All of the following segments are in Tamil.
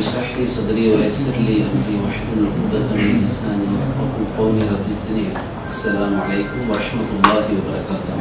اشرح لي صدري ويسر لي امري واحلل عقدة من لساني يفقهوا قولي رب زدني السلام عليكم ورحمة الله وبركاته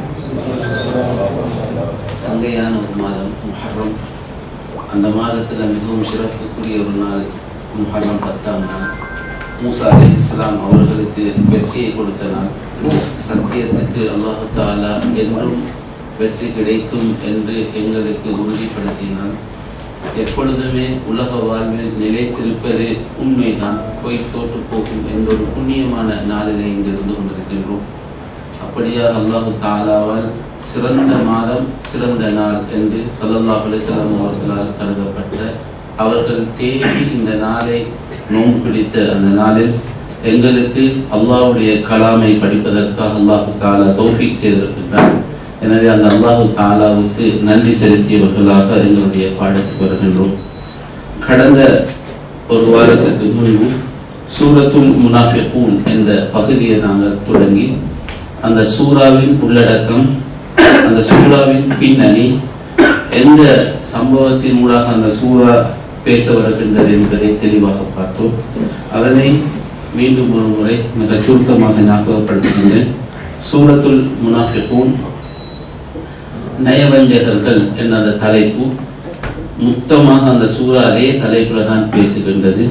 சங்கையான ஒரு மாதம் முஹர்ரம் அந்த மாதத்தில் மிகவும் சிறப்புக்குரிய ஒரு நாள் முஹர்ரம் பத்தாம் நாள் மூசா அலி இஸ்லாம் அவர்களுக்கு வெற்றியை கொடுத்த நாள் சத்தியத்துக்கு அல்லாஹு தாலா என்றும் வெற்றி கிடைக்கும் என்று எங்களுக்கு உறுதிப்படுத்தினார் எப்பொழுதுமே உலக வாழ்வில் நிலைத்திருப்பது உண்மைதான் போய் தோற்று போகும் என்ற ஒரு புண்ணியமான நாளிலே இங்கிருந்து கொண்டிருக்கின்றோம் அப்படியாக அல்லாஹு தாலாவால் சிறந்த மாதம் சிறந்த நாள் என்று சல்லல்லாஹு அலிஸ்லாம் அவர்களால் கருதப்பட்ட அவர்கள் தேடி இந்த நாளை நோன்பு பிடித்த அந்த நாளில் எங்களுக்கு அல்லாஹ்வுடைய கலாமை படிப்பதற்காக அல்லாஹு தாலா தௌஃபீக் செய்திருக்கின்றார் எனவே அந்த அல்லாஹு தாலாவுக்கு நன்றி செலுத்தியவர்களாக எங்களுடைய பாடத்துக்கு வருகின்றோம் கடந்த ஒரு வாரத்துக்கு முன்பு சூரத்துல் முனாஃபிகூன் என்ற பகுதியை நாங்கள் தொடங்கி அந்த சூறாவின் உள்ளடக்கம் அந்த சூறாவின் பின்னணி எந்த சம்பவத்தின் மூலமாக அந்த சூறா பேச வருகின்றது என்பதை தெளிவாக பார்த்தோம் அதனை மீண்டும் ஒரு முறை மிக சுருக்கமாக ஞாபகப்படுத்துகின்றேன் சூரத்துல் முனாஃபிகூன் நயவஞ்சகர்கள் என்ற அந்த தலைப்பு மொத்தமாக அந்த சூறா அதே தலைப்புல தான் பேசுகின்றது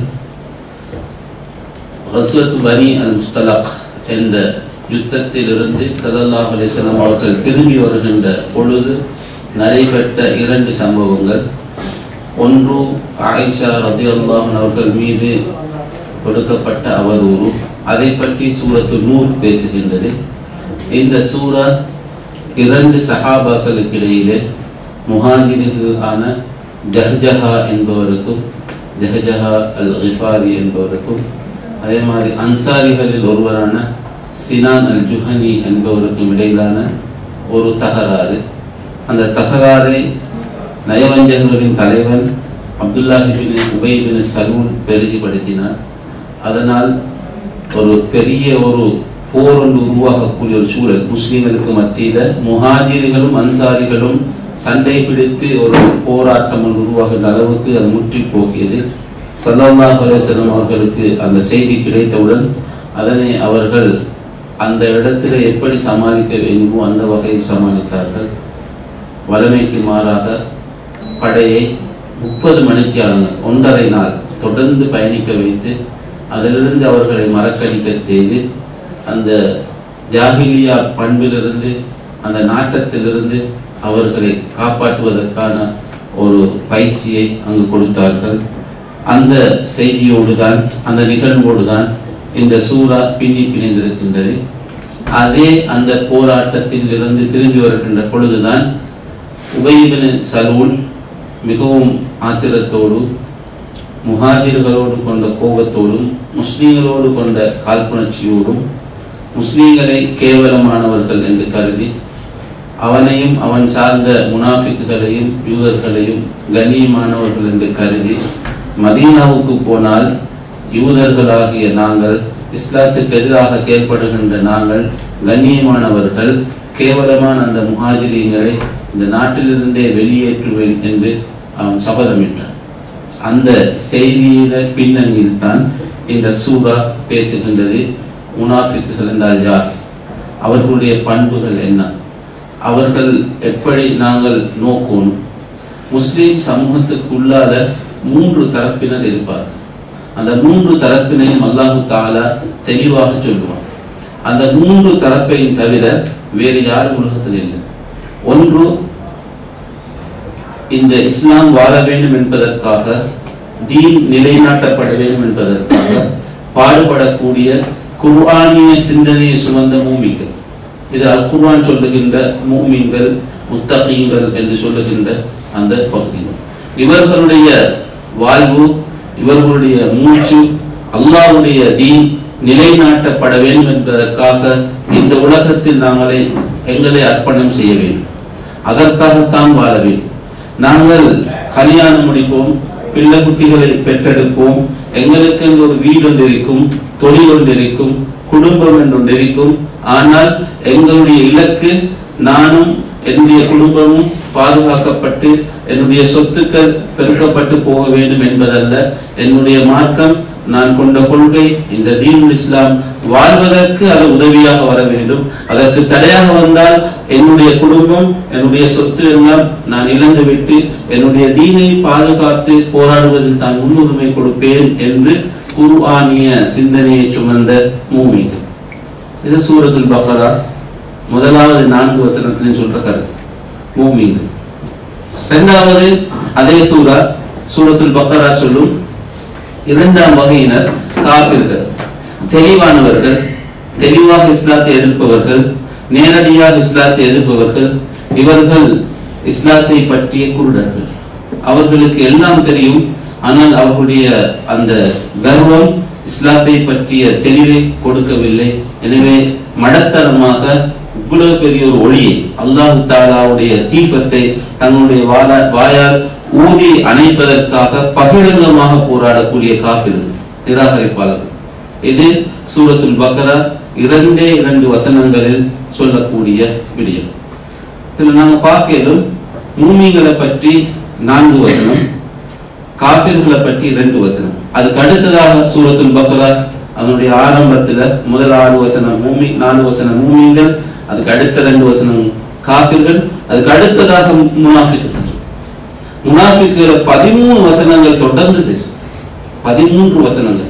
ஹஸ்வத் பனி அல் முஸ்தலக் என்ற யுத்தத்திலிருந்து சல்லல்லாஹ் அலிஸ்லாம் அவர்கள் திரும்பி வருகின்ற பொழுது நடைபெற்ற இரண்டு சம்பவங்கள் ஒன்று ஆயிஷா ரதி அவர்கள் மீது கொடுக்கப்பட்ட அவதூறு அதை பற்றி சூரத்து நூர் பேசுகின்றது இந்த சூரா இரண்டு சஹாபாக்களுக்கு இடையிலே முஹாஜிர்களான ஜஹ்ஜஹா என்பவருக்கும் ஜஹஜஹா அல் கிஃபாரி என்பவருக்கும் அதே மாதிரி அன்சாரிகளில் ஒருவரான சினான் அல் ஜுஹனி என்பவருக்கும் இடையிலான ஒரு தகராறு அந்த தகராறை நயவஞ்சகர்களின் தலைவன் அப்துல்லாஹிபின் உபைபின் சலூல் பெருகிப்படுத்தினார் அதனால் ஒரு பெரிய ஒரு போர் ஒன்று உருவாகக்கூடிய ஒரு சூழல் முஸ்லிம்களுக்கு மத்தியில முஹாஜிர்களும் அன்சாரிகளும் சண்டை பிடித்து ஒரு போராட்டம் ஒன்று உருவாகின்ற அளவுக்கு அது முற்றி போகியது சல்லாஹ் அலேசலம் அவர்களுக்கு அந்த செய்தி கிடைத்தவுடன் அதனை அவர்கள் அந்த இடத்துல எப்படி சமாளிக்க வேண்டுமோ அந்த வகையில் சமாளித்தார்கள் வலிமைக்கு மாறாக படையை முப்பது மணித்தியாலங்கள் ஒன்றரை நாள் தொடர்ந்து பயணிக்க வைத்து அதிலிருந்து அவர்களை மறக்கடிக்க செய்து அந்த ஜாகிலியா பண்பிலிருந்து அந்த நாட்டத்திலிருந்து அவர்களை காப்பாற்றுவதற்கான ஒரு பயிற்சியை அங்கு கொடுத்தார்கள் அந்த செய்தியோடு தான் அந்த நிகழ்வோடு தான் இந்த சூறா பின்னி பிணைந்திருக்கின்றது அதே அந்த போராட்டத்தில் இருந்து திரும்பி வருகின்ற பொழுதுதான் உபயிபின் சலூல் மிகவும் ஆத்திரத்தோடு முஹாஜிர்களோடு கொண்ட கோபத்தோடும் முஸ்லீம்களோடு கொண்ட காழ்ப்புணர்ச்சியோடும் முஸ்லீம்களை கேவலமானவர்கள் என்று கருதி அவனையும் அவன் சார்ந்த முனாஃபிக்குகளையும் யூதர்களையும் கண்ணியமானவர்கள் என்று கருதி மதீனாவுக்கு போனால் யூதர்களாகிய நாங்கள் இஸ்லாத்துக்கு எதிராக செயல்படுகின்ற நாங்கள் கண்ணியமானவர்கள் கேவலமான அந்த முஹாஜிரியங்களை இந்த நாட்டிலிருந்தே வெளியேற்றுவேன் என்று அவன் சபதமிட்டான் அந்த செய்தியில பின்னணியில் தான் இந்த சூரா பேசுகின்றது முனாஃபிக்குகள் என்றால் யார் அவர்களுடைய பண்புகள் என்ன அவர்கள் எப்படி நாங்கள் நோக்கணும் முஸ்லீம் சமூகத்துக்குள்ளால மூன்று தரப்பினர் இருப்பார்கள் அந்த மூன்று தரப்பினையும் அல்லாஹு தாலா தெளிவாக சொல்லுவான் அந்த மூன்று தரப்பையும் தவிர வேறு யாரும் உலகத்தில் இல்லை ஒன்று இந்த இஸ்லாம் வாழ வேண்டும் என்பதற்காக தீன் நிலைநாட்டப்பட வேண்டும் என்பதற்காக பாடுபடக்கூடிய குர்ஆனிய சிந்தனையை சுமந்த மூமிகள் இது அல் குர்ஆன் சொல்லுகின்ற மூமிங்கள் முத்தகீங்கள் என்று சொல்லுகின்ற அந்த பகுதிகள் இவர்களுடைய வாழ்வு இவர்களுடைய மூச்சு அல்லாஹ்வுடைய தீன் நிலைநாட்டப்பட வேண்டும் என்பதற்காக இந்த உலகத்தில் நாங்களே எங்களை அர்ப்பணம் செய்ய வேண்டும் அதற்காகத்தான் வாழ வேண்டும் நாங்கள் கல்யாணம் முடிப்போம் பிள்ளை குட்டிகளை பெற்றெடுப்போம் எங்களுக்கு என்று ஒரு வீடு ஒன்று இருக்கும் தொழில் ஒன்று இருக்கும் குடும்பம் என்று ஒன்று இருக்கும் ஆனால் எங்களுடைய இலக்கு நானும் என்னுடைய குடும்பமும் பாதுகாக்கப்பட்டு என்னுடைய சொத்துக்கள் பெருக்கப்பட்டு போக வேண்டும் என்பதல்ல என்னுடைய மார்க்கம் நான் கொண்ட கொள்கை இந்த தீனுல் இஸ்லாம் வாழ்வதற்கு அது உதவியாக வர வேண்டும் அதற்கு தடையாக வந்தால் என்னுடைய குடும்பம் என்னுடைய சொத்து எல்லாம் நான் இழந்து விட்டு என்னுடைய தீனை பாதுகாத்து போராடுவதில் தான் முன்னுரிமை கொடுப்பேன் என்று குர்ஆனிய சிந்தனையை சுமந்த மூமிகள் இது சூரத்துல் பக்ரா முதலாவது நான்கு வசனத்திலையும் சொல்ற கருத்து மூமிகள் இரண்டாவது அதே சூரா சூரத்துல் பக்ரா சொல்லும் இரண்டாம் வகையினர் காபிர்கள் தெளிவானவர்கள் தெளிவாக இஸ்லாத்தை எதிர்ப்பவர்கள் நேரடியாக இஸ்லாத்தை எதிர்ப்பவர்கள் இவர்கள் இஸ்லாத்தை பற்றிய குருடர்கள் அவர்களுக்கு எல்லாம் தெரியும் ஆனால் அவர்களுடைய அந்த கர்வம் இஸ்லாத்தை பற்றிய தெளிவை கொடுக்கவில்லை எனவே மடத்தனமாக இவ்வளவு பெரிய ஒரு ஒளியை அல்லாஹு தாலாவுடைய தீபத்தை தன்னுடைய வாழா- வாயால் ஊதி அணைப்பதற்காக பகிரங்கமாக போராடக்கூடிய காப்பிர்கள் நிராகரிப்பாளர்கள் இது சூரத்துல் பக்ரா இரண்டே இரண்டு வசனங்களில் சொல்லக்கூடிய விடயம் இதுல நாங்க பார்க்கலும் மூமிகளை பற்றி நான்கு வசனம் காபிர்களை பற்றி ரெண்டு வசனம் அதுக்கு அடுத்ததாக சூரத்துல் பக்ரா அதனுடைய ஆரம்பத்துல முதல் ஆறு வசனம் மூமி நாலு வசனம் மூமிங்கள் அதுக்கு அடுத்த ரெண்டு வசனம் காபிர்கள் அதுக்கு அடுத்ததாக முனாஃபிக்குகள் முனாஃபிக்குகளை பதிமூணு வசனங்கள் தொடர்ந்து பேசும் பதிமூன்று வசனங்கள்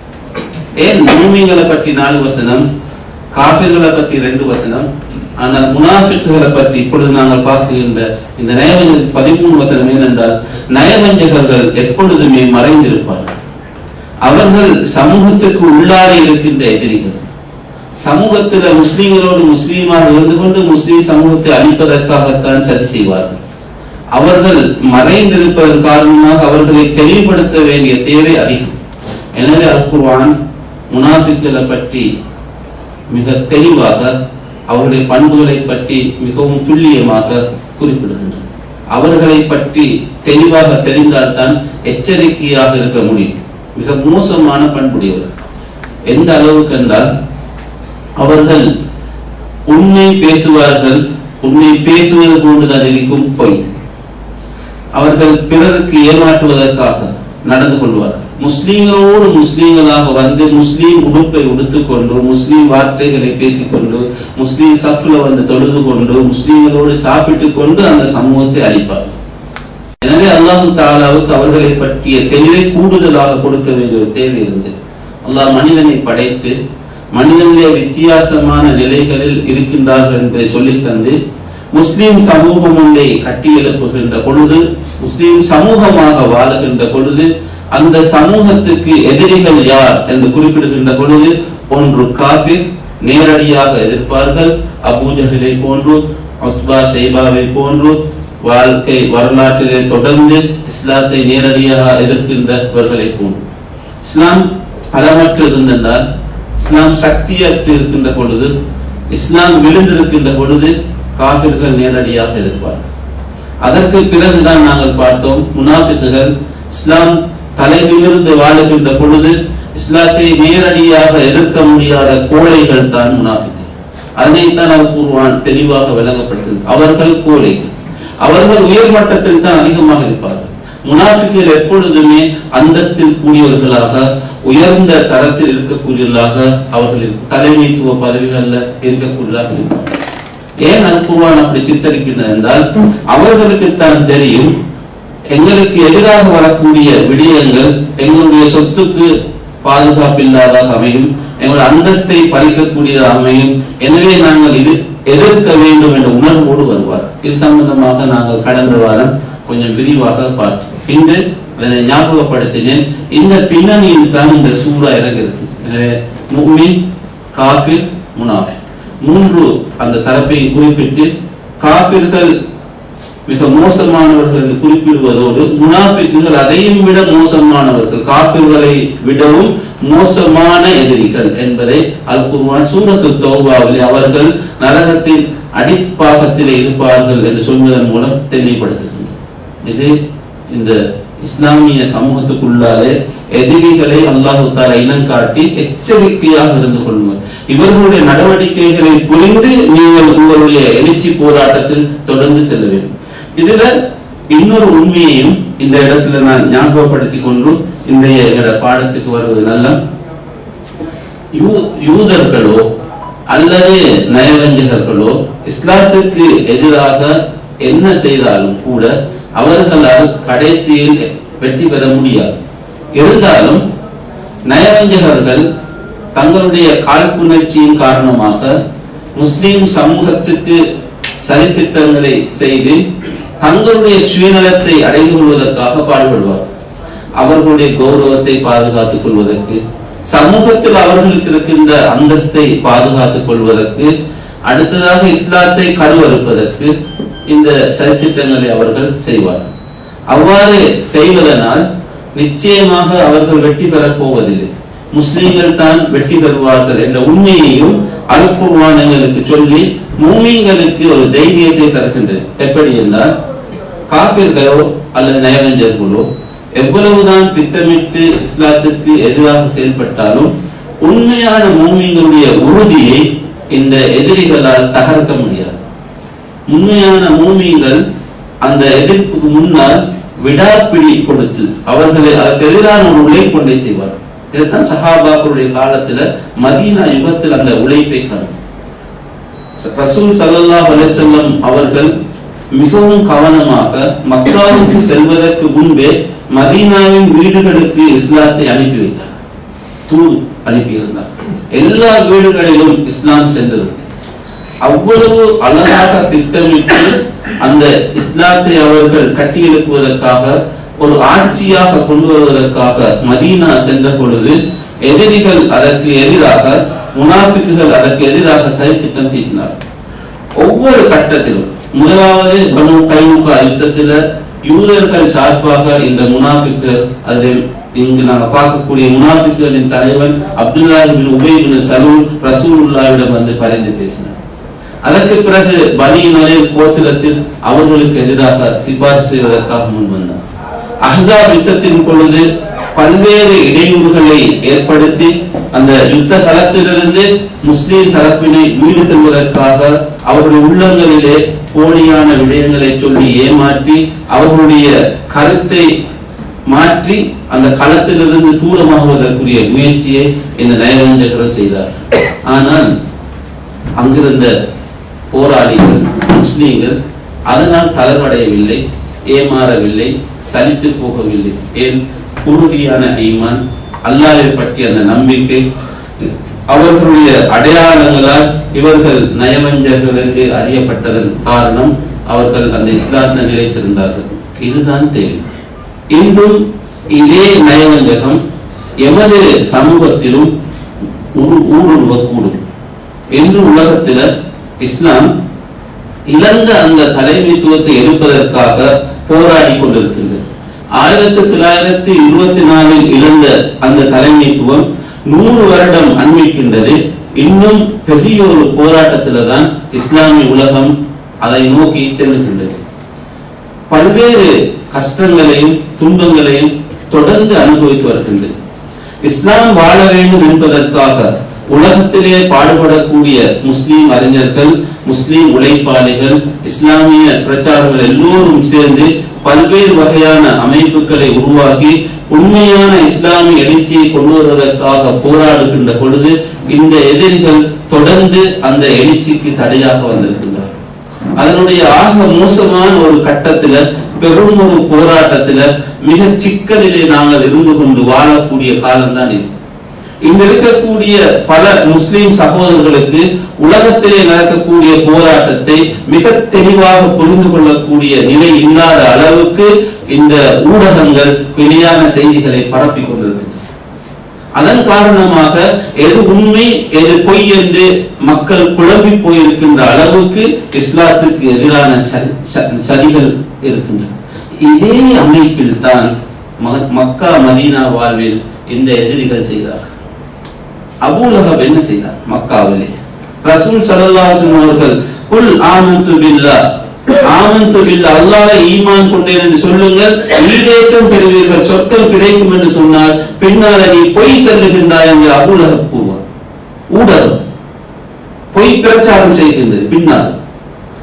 ஏன் மூமிகளை பற்றி நாலு வசனம் காபிர்களை பற்றி ரெண்டு வசனம் ஆனால் முனாஃபிக்குகளை பற்றி இப்பொழுது நாங்கள் பார்க்கின்ற இந்த நயவஞ்ச பதிமூணு வசனம் ஏனென்றால் நயவஞ்சகர்கள் எப்பொழுதுமே மறைந்திருப்பார்கள் அவர்கள் சமூகத்துக்கு உள்ளாரே இருக்கின்ற எதிரிகள் சமூகத்துல முஸ்லீம்களோடு முஸ்லீமாக இருந்து கொண்டு முஸ்லீம் சமூகத்தை அழிப்பதற்காகத்தான் சதி செய்வார்கள் அவர்கள் மறைந்திருப்பதன் காரணமாக அவர்களை தெளிவுபடுத்த வேண்டிய தேவை அதிகம் எனவே அல் குர்ஆன் முனாபிக்களை பற்றி மிக தெளிவாக அவருடைய பண்புகளை பற்றி மிகவும் துல்லியமாக குறிப்பிடுகின்றன அவர்களை பற்றி தெளிவாக தெரிந்தால்தான் எச்சரிக்கையாக இருக்க முடியும் மிக மோசமான பண்புடையவர் எந்த அளவுக்கு என்றால் அவர்கள் உண்மை பேசுவார்கள் உண்மை பேசுவது போன்றுதான் இருக்கும் பொய் அவர்கள் பிறருக்கு ஏமாற்றுவதற்காக நடந்து கொள்வார்கள் முஸ்லீம்களோடு முஸ்லீம்களாக வந்து முஸ்லீம் உடுப்பை உடுத்துக்கொண்டு முஸ்லீம் வார்த்தைகளை பேசிக்கொண்டு முஸ்லீம் சஃப்ல வந்து தொழுது கொண்டு முஸ்லீம்களோடு சாப்பிட்டுக் கொண்டு அந்த சமூகத்தை அழிப்பார்கள் எனவே அல்லாஹு தாலாவுக்கு அவர்களை பற்றிய தெளிவை கூடுதலாக கொடுக்க வேண்டிய ஒரு தேவை இருந்தது அல்லாஹ் மனிதனை படைத்து மனிதனுடைய வித்தியாசமான நிலைகளில் இருக்கின்றார்கள் என்பதை சொல்லித் தந்து முஸ்லிம் சமூகம் ஒன்றை கட்டி எழுப்புகின்ற பொழுது முஸ்லிம் சமூகமாக வாழுகின்ற பொழுது அந்த சமூகத்துக்கு எதிரிகள் யார் என்று குறிப்பிடுகின்ற பொழுது ஒன்று காபிர் நேரடியாக எதிர்ப்பார்கள் அபூஜஹலை போன்று உத்பா ஷைபாவை போன்று வாழ்க்கை வரலாற்றிலே தொடர்ந்து இஸ்லாத்தை நேரடியாக எதிர்க்கின்றவர்களை போன்று இஸ்லாம் பலமற்று இருந்தென்றால் இஸ்லாம் சக்தியற்று இருக்கின்ற பொழுது இஸ்லாம் விழுந்திருக்கின்ற பொழுது காபிர்கள் நேரடியாக எதிர்ப்பார்கள் அதற்கு பிறகுதான் நாங்கள் பார்த்தோம் முனாபிக்குகள் இஸ்லாம் தலை நிமிர்ந்து வாழுகின்ற பொழுது இஸ்லாத்தை நேரடியாக எதிர்க்க முடியாத கோழைகள் தான் முனாபிக்குகள் அதனைத்தான் அவர் கூறுவான் தெளிவாக விளங்கப்பட்டது அவர்கள் கோழைகள் அவர்கள் உயர் மட்டத்தில் தான் அதிகமாக இருப்பார்கள் முனாபிக்குகள் எப்பொழுதுமே அந்தஸ்தில் கூடியவர்களாக உயர்ந்த தரத்தில் இருக்கக்கூடியவர்களாக அவர்கள் இருக்க- தலைமைத்துவ பதவிகள்ல இருக்கக்கூடியவர்களாக இருப்பார்கள் ஏன் அல் குர்ஆன் அப்படி சித்தரிக்கின்றது என்றால் அவர்களுக்கு தான் தெரியும் எங்களுக்கு எதிராக வரக்கூடிய விடயங்கள் எங்களுடைய சொத்துக்கு பாதுகாப்பில்லாதாக அமையும் எங்களுடைய அந்தஸ்தை பறிக்கக்கூடியதாக அமையும் எனவே நாங்கள் இது எதிர்க்க வேண்டும் என்ற உணர்வோடு வருவார் இது சம்பந்தமாக நாங்கள் கடந்த வாரம் கொஞ்சம் விரிவாக பார்த்தோம் இன்று அதனை ஞாபகப்படுத்தினேன் இந்த பின்னணியில் தான் இந்த சூறா இறங்கியிருக்கு எனவே முஃமின் காபிர் முனாஃபிக் மூன்று அந்த தரப்பை குறிப்பிட்டு காபிர்கள் மிக மோசமானவர்கள் என்று குறிப்பிடுவதோடு முனாபிக்குகள் அதையும் விட மோசமானவர்கள் காபிர்களை விடவும் மோசமான எதிரிகள் என்பதை அல் குர்ஆன் சூரத்து தௌபாவிலே அவர்கள் நரகத்தின் அடிப்பாகத்திலே இருப்பார்கள் என்று சொல்வதன் மூலம் தெளிவுபடுத்துகின்றனர் இது இந்த இஸ்லாமிய சமூகத்துக்குள்ளாலே எதிரிகளை அல்லாஹு தாலா இனம் காட்டி எச்சரிக்கையாக இருந்து கொள்ளுங்கள் இவர்களுடைய நடவடிக்கைகளை புரிந்து நீங்கள் உங்களுடைய எழுச்சி போராட்டத்தில் தொடர்ந்து செல்ல வேண்டும் இதுல இன்னொரு உண்மையையும் இந்த இடத்துல நான் ஞாபகப்படுத்தி கொண்டு இன்றைய எங்களோட பாடத்துக்கு வருவது நல்ல யூ- யூதர்களோ அல்லது நயவஞ்சகர்களோ இஸ்லாத்துக்கு எதிராக என்ன செய்தாலும் கூட அவர்களால் கடைசியில் வெற்றி பெற முடியாது இருந்தாலும் நயவஞ்சகர்கள் தங்களுடைய காழ்ப்புணர்ச்சியின் காரணமாக முஸ்லிம் சமூகத்துக்கு சதித்திட்டங்களை செய்து தங்களுடைய சுயநலத்தை அடைந்து கொள்வதற்காக பாடுபடுவார் அவர்களுடைய கௌரவத்தை பாதுகாத்துக் கொள்வதற்கு சமூகத்தில் அவர்களுக்கு இருக்கின்ற அந்தஸ்தை பாதுகாத்துக் கொள்வதற்கு அடுத்ததாக இஸ்லாத்தை கருவறுப்பதற்கு இந்த சதித்திட்டங்களை அவர்கள் செய்வார் அவ்வாறு செய்வதனால் நிச்சயமாக அவர்கள் வெற்றி பெறப் போவதில்லை முஸ்லிம்கள் தான் வெற்றி பெறுவார்கள் என்ற உண்மையையும் அல்குர்வான் எங்களுக்கு சொல்லி மூமிங்களுக்கு ஒரு தைரியத்தை தருகின்றது எப்படி என்றால் காப்பீர்களோ அல்லது நயவஞ்சர்களோ எவ்வளவுதான் திட்டமிட்டு இஸ்லாத்துக்கு எதிராக செயல்பட்டாலும் உண்மையான மூமிங்களுடைய உறுதியை இந்த எதிரிகளால் தகர்க்க முடியாது உண்மையான மூமிங்கள் அந்த எதிர்ப்புக்கு முன்னால் விடாப்பிடி கொடுத்து அவர்களை அதற்கு எதிரான ஒரு உழைப்பொன்றை செய்வார் இதுதான் சஹாபாக்களுடைய காலத்துல மதீனா யுகத்தில் அந்த உழைப்பை காணும் ரசூல் ஸல்லல்லாஹு அலைஹி வஸல்லம் அவர்கள் மிகவும் கவனமாக மக்காவுக்கு செல்வதற்கு முன்பே மதீனாவின் வீடுகளுக்கு இஸ்லாத்தை அனுப்பி வைத்தார் தூது அனுப்பியிருந்தார் எல்லா வீடுகளிலும் இஸ்லாம் சென்றது அவ்வளவு அழகாக திட்டமிட்டு அந்த இஸ்லாத்தை அவர்கள் கட்டியெழுப்புவதற்காக ஒரு ஆட்சியாக கொண்டு வருவதற்காக மதீனா சென்ற பொழுது எதிரிகள் அதற்கு எதிராக முனாஃபிக்குகள் அதற்கு எதிராக சதித்திட்டம் தீட்டினார் ஒவ்வொரு கட்டத்திலும் முதலாவது பனு கைமுகா யுத்தத்தில் யூதர்கள் சார்பாக இந்த முனாஃபிக்கர் அதில் இங்கு நாங்கள் பார்க்கக்கூடிய முனாஃபிக்குகளின் தலைவன் அப்துல்லா பின் உபை பின் சலூல் ரசூலுல்லாவிடம் வந்து பரிந்து பேசினார் அதற்கு பிறகு பனி நலில் கோத்திரத்தில் அவர்களுக்கு எதிராக சிபாரிசு செய்வதற்காக முன் வந்தார் அஹ்ஸாப் யுத்தத்தின் பொழுது பல்வேறு இடையூறுகளை ஏற்படுத்தி அந்த யுத்த களத்திலிருந்து முஸ்லிம் தரப்பினை வீடு செல்வதற்காக அவருடைய உள்ளங்களிலே போலியான விடயங்களை சொல்லி ஏமாற்றி அவர்களுடைய கருத்தை மாற்றி அந்த களத்திலிருந்து தூரமாகுவதற்குரிய முயற்சியை இந்த நயவஞ்சகர்கள் செய்தார் ஆனால் அங்கிருந்த போராளிகள் முஸ்லீம்கள் அதனால் தளர்வடையவில்லை ஏமாறவில்லை சலித்து போகவில்லை ஏன் உறுதியான ஈமான் அல்லாஹ்வை பற்றிய அந்த நம்பிக்கை அவர்களுடைய அடையாளங்களால் இவர்கள் நயவஞ்சகர்கள் என்று அறியப்பட்டதன் காரணம் அவர்கள் அந்த இஸ்லாத்தில் நிலைத்திருந்தார்கள் இதுதான் தேவை இன்றும் இதே நயவஞ்சகம் எமது சமூகத்திலும் ஊடு- ஊடுருவக்கூடும் என்று உலகத்தில இஸ்லாம் இழந்த அந்த தலைமைத்துவத்தை எடுப்பதற்காக போராடி கொண்டிருக்கின்றது ஆயிரத்தி தொள்ளாயிரத்தி இருபத்தி நாலில் இழந்த அந்த தலைமைத்துவம் நூறு வருடம் அண்மிக்கின்றது இன்னும் பெரிய ஒரு போராட்டத்தில தான் இஸ்லாமிய உலகம் அதை நோக்கி செல்லுகின்றது பல்வேறு கஷ்டங்களையும் துன்பங்களையும் தொடர்ந்து அனுபவித்து வருகின்றது இஸ்லாம் வாழ வேண்டும் என்பதற்காக உலகத்திலே பாடுபடக்கூடிய முஸ்லிம் அறிஞர்கள் முஸ்லிம் உழைப்பாளிகள் இஸ்லாமிய பிரச்சாரங்கள் எல்லோரும் சேர்ந்து பல்வேறு வகையான அமைப்புகளை உருவாக்கி உண்மையான இஸ்லாமிய எழுச்சியை கொண்டு வருவதற்காக போராடுகின்ற பொழுது இந்த எதிரிகள் தொடர்ந்து அந்த எழுச்சிக்கு தடையாக வந்திருக்கின்றார் அதனுடைய ஆக மோசமான ஒரு கட்டத்துல பெரும் ஒரு போராட்டத்துல மிக சிக்கலிலே நாங்கள் இருந்து கொண்டு வாழக்கூடிய காலம்தான் இது இங்க இருக்கக்கூடிய பல முஸ்லிம் சகோதரர்களுக்கு உலகத்திலே நடக்கக்கூடிய போராட்டத்தை மிக தெளிவாக புரிந்து கொள்ளக்கூடிய நிலை இல்லாத அளவுக்கு இந்த ஊடகங்கள் வெளியான செய்திகளை பரப்பிக் கொண்டிருக்கின்றன அதன் காரணமாக எது உண்மை எது பொய் என்று மக்கள் குழம்பி போயிருக்கின்ற அளவுக்கு இஸ்லாத்துக்கு எதிரான சதி- ச- சதிகள் இருக்கின்றன இதே அமைப்பில் தான் ம- மக்கா மதீனா வாழ்வில் இந்த எதிரிகள் செய்தார்கள் அபூலகப் என்ன செய்தார் மக்காவிலே ரசூல் ஸல்லல்லாஹு அலைஹி வஸல்லம் அவர்கள் குல் ஆமன்து பில்லாஹ் ஆமன்து பில்லாஹ் அல்லாஹ்வை ஈமான் கொண்டேன் என்று சொல்லுங்கள் ஈடேற்றம் பெறுவீர்கள் சொர்க்கம் கிடைக்கும் என்று சொன்னால் பின்னால் நீ பொய் சொல்லுகின்றாய் என்று அபூலகப் கூறுவார் ஊடகம் பொய் பிரச்சாரம் செய்கின்றது பின்னால்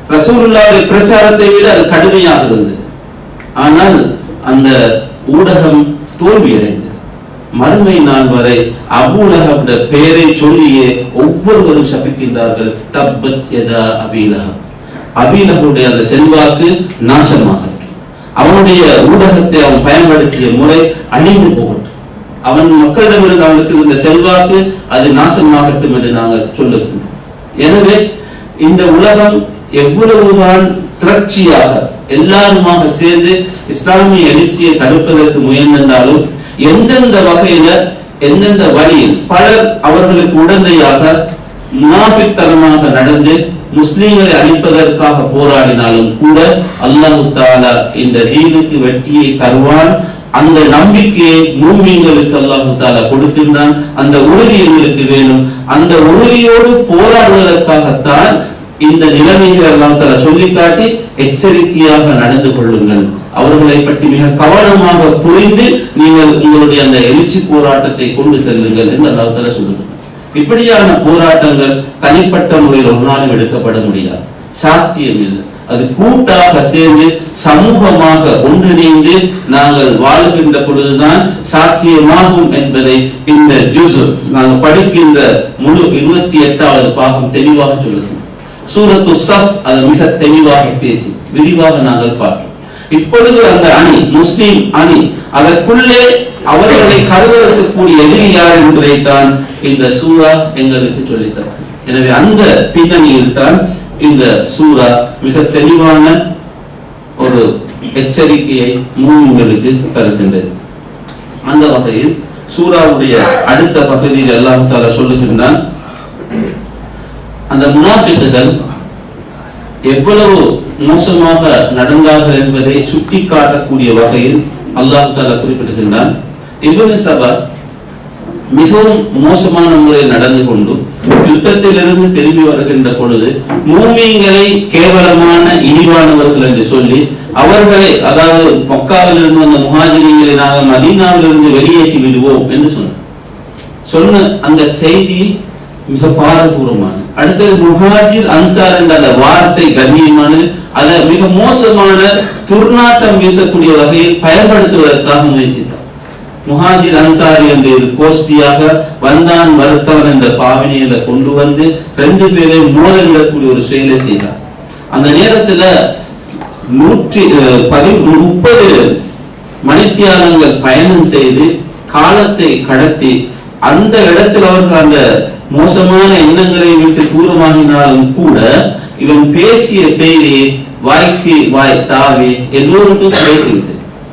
ரசூலுல்லாவுடைய பிரச்சாரத்தை விட அது கடுமையாக இருந்தது ஆனால் அந்த ஊடகம் தோல்வியடைந்தது மறுமை நாள் வரை அபூலகப் பெயரை சொல்லியே ஒவ்வொருவரும் சபிக்கின்றார்கள் தப்பத் யதா அபீலகம் அபீலகுடைய அந்த செல்வாக்கு நாசமாகட்டும் அவனுடைய ஊடகத்தை அவன் பயன்படுத்திய முறை அழிந்து போகட்டும் அவன் மக்களிடமிருந்து அவனுக்கு இருந்த செல்வாக்கு அது நாசமாகட்டும் என்று நாங்கள் சொல்லுகின்றோம் எனவே இந்த உலகம் எவ்வளவுதான் திரட்சியாக எல்லாருமாக சேர்ந்து இஸ்லாமிய எழுச்சியை தடுப்பதற்கு முயன்றாலும் எந்தெந்த வகையில எந்தெந்த வழியில் பலர் அவர்களுக்கு உடந்தையாக முனாபித்தனமாக நடந்து முஸ்லிம்களை அழிப்பதற்காக போராடினாலும் கூட அல்லாஹு தாலா இந்த தீனுக்கு வெற்றியை தருவான் அந்த நம்பிக்கையை மூமிங்களுக்கு அல்லாஹு தாலா கொடுக்கின்றான் அந்த உறுதி எங்களுக்கு வேணும் அந்த உறுதியோடு போராடுவதற்காகத்தான் இந்த நிலைமைகளை எல்லாம் தர சொல்லி காட்டி எச்சரிக்கையாக நடந்து கொள்ளுங்கள் அவர்களை பற்றி மிக கவனமாக புரிந்து நீங்கள் உங்களுடைய அந்த எழுச்சி போராட்டத்தை கொண்டு செல்லுங்கள் என்று அல்லாஹ் தஆலா சொல்லுங்கள் இப்படியான போராட்டங்கள் தனிப்பட்ட முறையில் ஒரு நாளும் எடுக்கப்பட முடியாது சாத்தியம் இல்லை அது கூட்டாக சேர்ந்து சமூகமாக ஒன்றிணைந்து நாங்கள் வாழுகின்ற பொழுதுதான் சாத்தியமாகும் என்பதை இந்த ஜுசு நாங்கள் படிக்கின்ற முழு இருபத்தி எட்டாவது பாகம் தெளிவாக சொல்லுது சூரத்து சஃப் அது மிக தெளிவாக பேசி விரிவாக நாங்கள் பார்க்கிறோம் இப்பொழுது அந்த அணி முஸ்லிம் அணி அதற்குள்ளே அவர்களை கருவறுக்கக்கூடிய எதிரி யார் என்பதைத்தான் இந்த சூரா எங்களுக்கு சொல்லித்தரும் எனவே அந்த பின்னணியில் தான் இந்த சூரா மிக தெளிவான ஒரு எச்சரிக்கையை மூமிங்களுக்கு தருகின்றது அந்த வகையில் சூராவுடைய அடுத்த பகுதியில் எல்லாம் தால சொல்லுகின்றான் அந்த முனாஃபிக்குகள் எவ்வளவு மோசமாக நடந்தார்கள் என்பதை சுட்டி காட்டக்கூடிய வகையில் அல்லாஹ் தாலா குறிப்பிடுகின்றான் இப்னு சபா மிகவும் மோசமான முறையில் நடந்து கொண்டு யுத்தத்திலிருந்து திரும்பி வருகின்ற பொழுது மூமியங்களை கேவலமான இழிவானவர்கள் என்று சொல்லி அவர்களை அதாவது மக்காவில் இருந்து வந்த முஹாஜிரிகளை நாங்கள் மதீனாவிலிருந்து வெளியேற்றி விடுவோம் என்று சொன்னார் சொன்ன அந்த செய்தி மிக பாரதூரமானது அடுத்தது முஹாஜிர் அன்சார் என்ற அந்த வார்த்தை கண்ணியமானது அதை மிக மோசமான துர்நாற்றம் வீசக்கூடிய வகையில் பயன்படுத்துவதற்காக முயற்சித்தார் முஹாஜிர் அன்சாரி என்ற ஒரு கோஷ்டியாக வந்தான் மறுத்தான் என்ற பாவனையில கொண்டு வந்து ரெண்டு பேரையும் மோதலிடக்கூடிய ஒரு செயலை செய்தார் அந்த நேரத்துல நூற்றி அஹ், பதி முப்பது மணித்தியாலங்கள் பயணம் செய்து காலத்தை கடத்தி அந்த இடத்தில் அவர்கள் அந்த மோசமான எண்ணங்களை விட்டு தூரமாகினாலும் கூட இவன் பேசிய செய்தி வாய்க்கு வாய் தாவி எல்லோருக்கும் கிடைத்துவிட்டது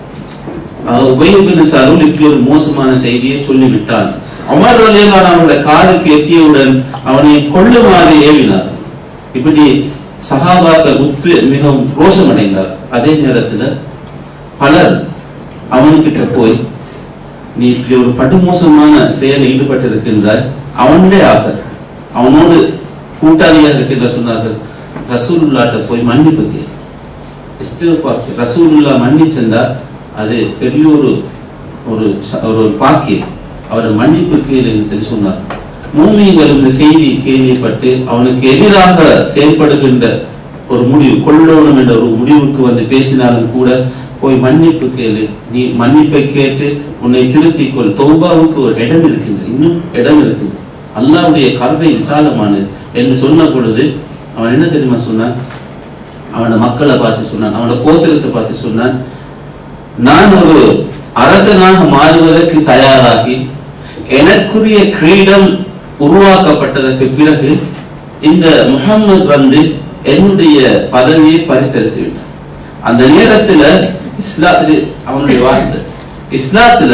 உபயோகின் சருள் இப்படி ஒரு மோசமான செய்தியை சொல்லிவிட்டான் அமர் ரலியல்லாஹு அவனுடைய காதுக்கு எட்டியவுடன் அவனை கொள்ளுமாறு ஏவினார் இப்படி சஹாபாக்கள் உத்வே மிகவும் ரோஷமடைந்தார் அதே நேரத்துல பலர் அவனுக்கிட்ட போய் நீ இப்படி ஒரு படுமோசமான செயலில் ஈடுபட்டு இருக்கின்றாய் அவனுடைய ஆக்கர் அவனோடு கூட்டாளியாக இருக்கின்ற சொன்னார்கள் ரசூலுல்லாட்ட போய் மன்னிப்பு கேள் இஸ்திஃபார் செய். ரசூலுல்லா மன்னிச்சென்றா அது பெரிய ஒரு ஒரு ச- ஒரு பாக்கியம் அவரை மன்னிப்பு கேளுன்னு சொல்லி சொன்னார் மூமியங்கள் இந்த செய்தி கேள்விப்பட்டு அவனுக்கு எதிராக செயல்படுகின்ற ஒரு முடிவு கொள்ளணும் என்ற ஒரு முடிவுக்கு வந்து பேசினாலும் கூட போய் மன்னிப்பு கேளு நீ மன்னிப்பை கேட்டு உன்னை திருத்திக் கொள் தௌபாவுக்கு ஒரு இடம் இருக்கின்றது இன்னும் இடம் இருக்குது அல்லாஹ்வுடைய கருணை விசாலமானது என்று சொன்ன பொழுது அவன் என்ன தெரியுமா சொன்னான் அவன மக்களை பார்த்து சொன்னான் அவனோட கோத்திரத்தை பார்த்து சொன்னான் நான் ஒரு அரசனாக மாறுவதற்கு தயாராகி எனக்குரிய கிரீடம் உருவாக்கப்பட்டதற்கு பிறகு இந்த முஹம்மது வந்து என்னுடைய பதவியை பறித்தெடுத்து விட்டான் அந்த நேரத்துல இஸ்லா இது அவனுடைய வார்த்தை இஸ்லாத்துல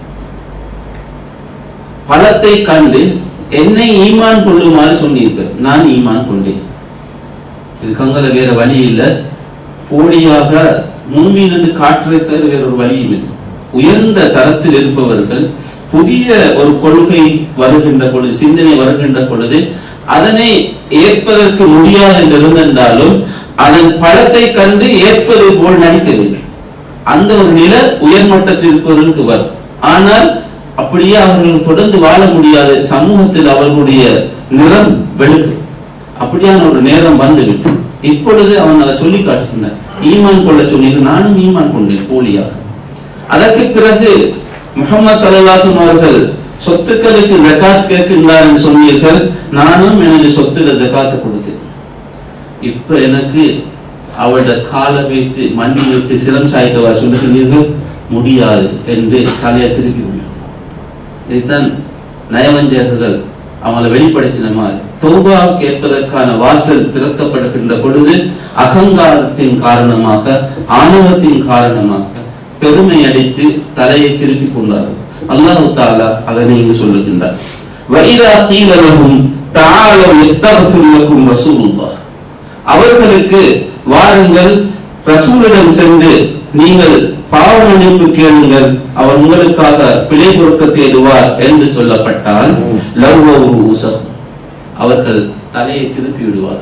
பலத்தை கண்டு என்னை ஈமான் கொள்ளுமாறு சொன்னீர்கள் நான் ஈமான் கொண்டேன் இதுக்கங்கல வேற வழி இல்ல போலியாக முன்மீன் என்று காட்டுறதை தவிர வேற ஒரு வழியும் இல்லை உயர்ந்த தரத்தில் இருப்பவர்கள் புதிய ஒரு கொள்கை வருகின்ற பொழுது சிந்தனை வருகின்ற பொழுது அதனை ஏற்பதற்கு முடியாது என்று இருந்திருந்தாலும் அதன் பலத்தை கண்டு ஏற்பது போல் நடிக்க வேண்டும் அந்த ஒரு நில உயர்மட்டத்தில் இருப்பவர்களுக்கு வரும் ஆனால் அப்படியே அவர்கள் தொடர்ந்து வாழ முடியாது சமூகத்தில் அவர்களுடைய நிறம் வெளுக்கும் அப்படியான ஒரு நேரம் வந்துவிட்டு இப்பொழுது அவன் அதை சொல்லி காட்டுகின்றான் ஈமான் கொள்ள சொன்னீர்கள் நானும் ஈமான் கொண்டேன் போலியாக அதற்கு பிறகு முகமது சல்லாசம் அவர்கள் சொத்துக்களுக்கு ஜகாத் கேட்கின்றார் என்று சொன்னீர்கள் நானும் எனது சொத்துல ஜகாத்தை கொடுத்தேன் இப்ப எனக்கு அவளோட காலை வைத்து மண்ணில் விட்டு சிரம் சாய்க்கவா சொல்லுகிறீர்கள் முடியாது என்று தலையை திருப்பி விடுவேன் இதுதான் நயவஞ்சகர்கள் அவங்களை வெளிப்படுத்தின மாதிரி தௌபா கேட்பதற்கான வாசல் திறக்கப்படுகின்ற பொழுது அகங்காரத்தின் காரணமாக ஆணவத்தின் காரணமாக பெருமை அடித்து தலையை திருப்பி கொண்டார்கள் அல்லாஹு தாலா அதனை இங்கு சொல்லுகின்றார் வைரா கீழலகும் தாழம் எஸ்தகஃபில்லக்கும் ரசூலுல்லாஹ் அவர்களுக்கு வாருங்கள் ரசூலிடம் சென்று நீங்கள் பாவ மன்னிப்பு கேளுங்கள் அவர் உங்களுக்காக பிழை பொறுக்க தேடுவார் என்று சொல்லப்பட்டால் லவ்வரு உசம் அவர்கள் தலையை திருப்பி விடுவார்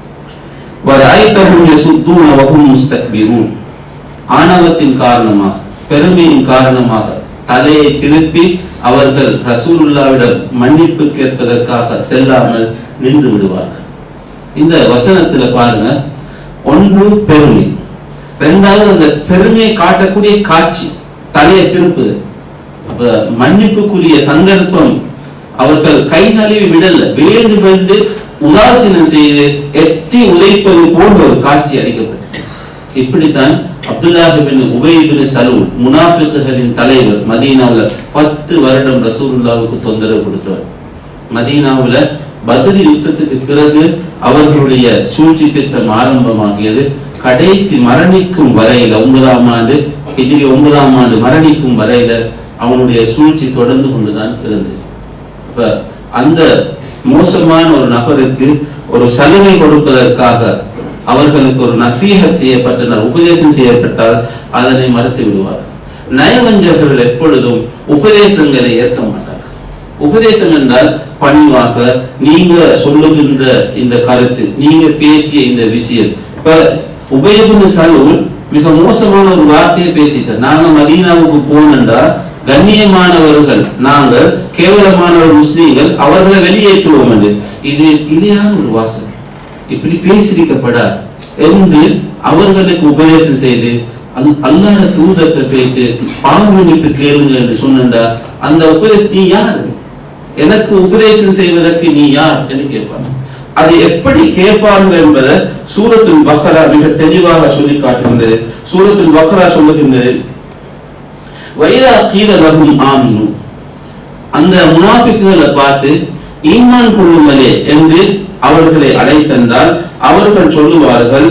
வராய்த்தஹும் யசுத்தூன வஹும் முஸ்தக்பிரூன் ஆணவத்தின் காரணமாக பெருமையின் காரணமாக தலையை திருப்பி அவர்கள் ரசூலுல்லாவிடம் மன்னிப்பு கேட்பதற்காக செல்லாமல் நின்று விடுவார்கள் இந்த வசனத்துல பாருங்க ஒன்று பெருமை ரெண்டாவது அந்த பெருமையை காட்டக்கூடிய காட்சி தலையை திருப்புது அப்ப மன்னிப்புக்குரிய சந்தர்ப்பம் அவர்கள் கை நழுவி விடல வேண்டும் என்று உதாசீனம் செய்து எட்டி உதைப்பது போன்ற ஒரு காட்சி அளிக்கப்பட்டது இப்படித்தான் அப்துல்லாஹ் பின் உபய் பின் சலூல் முனாஃபிக்குகளின் தலைவர் மதீனாவுல பத்து வருடம் ரசூலுல்லாவுக்கு தொந்தரவு கொடுத்தவர் மதீனாவுல பத்ரி யுத்தத்துக்கு பிறகு அவர்களுடைய சூழ்ச்சி திட்டம் ஆரம்பமாகியது கடைசி மரணிக்கும் வரையில ஒன்பதாம் ஆண்டு எதிரி ஒன்பதாம் ஆண்டு மரணிக்கும் வரையில அவனுடைய சூழ்ச்சி தொடர்ந்து கொண்டுதான் இருந்தது அப்ப அந்த மோசமான ஒரு நபருக்கு ஒரு சலுகை கொடுப்பதற்காக அவர்களுக்கு ஒரு நசீகத் செய்யப்பட்டனர் உபதேசம் செய்யப்பட்டால் அதனை மறுத்து விடுவார் நயவஞ்சகர்கள் எப்பொழுதும் உபதேசங்களை ஏற்க மாட்டார்கள் உபதேசம் என்றால் பணிவாக நீங்க சொல்லுகின்ற இந்த கருத்து நீங்க பேசிய இந்த விஷயம் இப்ப உபயபுன்னு சலூல் மிக மோசமான ஒரு வார்த்தையை பேசிட்டார் நாங்க மதீனாவுக்கு போனோம்டா கண்ணியமானவர்கள் நாங்கள் கேவலமானவர் முஸ்லீம்கள் அவர்களை வெளியேற்றுவோம் என்று இது இணையான ஒரு வாசல் இப்படி பேசியிருக்கப்படார் என்று அவர்களுக்கு உபதேசம் செய்து அல்- அல்லாஹ் தூதத்தை போயிட்டு பாவ மன்னிப்பு கேளுங்க என்று சொன்னா அந்த உபதேசம் நீ யார் எனக்கு உபதேசம் செய்வதற்கு நீ யார் என்று கேட்பார் அது எப்படி கேட்பார்கள் என்பதை சூரத்துல் பக்ரா மிக தெளிவாக சொல்லி காட்டுகின்றது சூரத்துல் பக்ரா சொல்லுகின்றது வைரா கீர லகும் ஆமினு அந்த முனாபிக்குகளை பார்த்து ஈமான் கொள்ளுங்களே என்று அவர்களை அழைத்தென்றால் அவர்கள் சொல்லுவார்கள்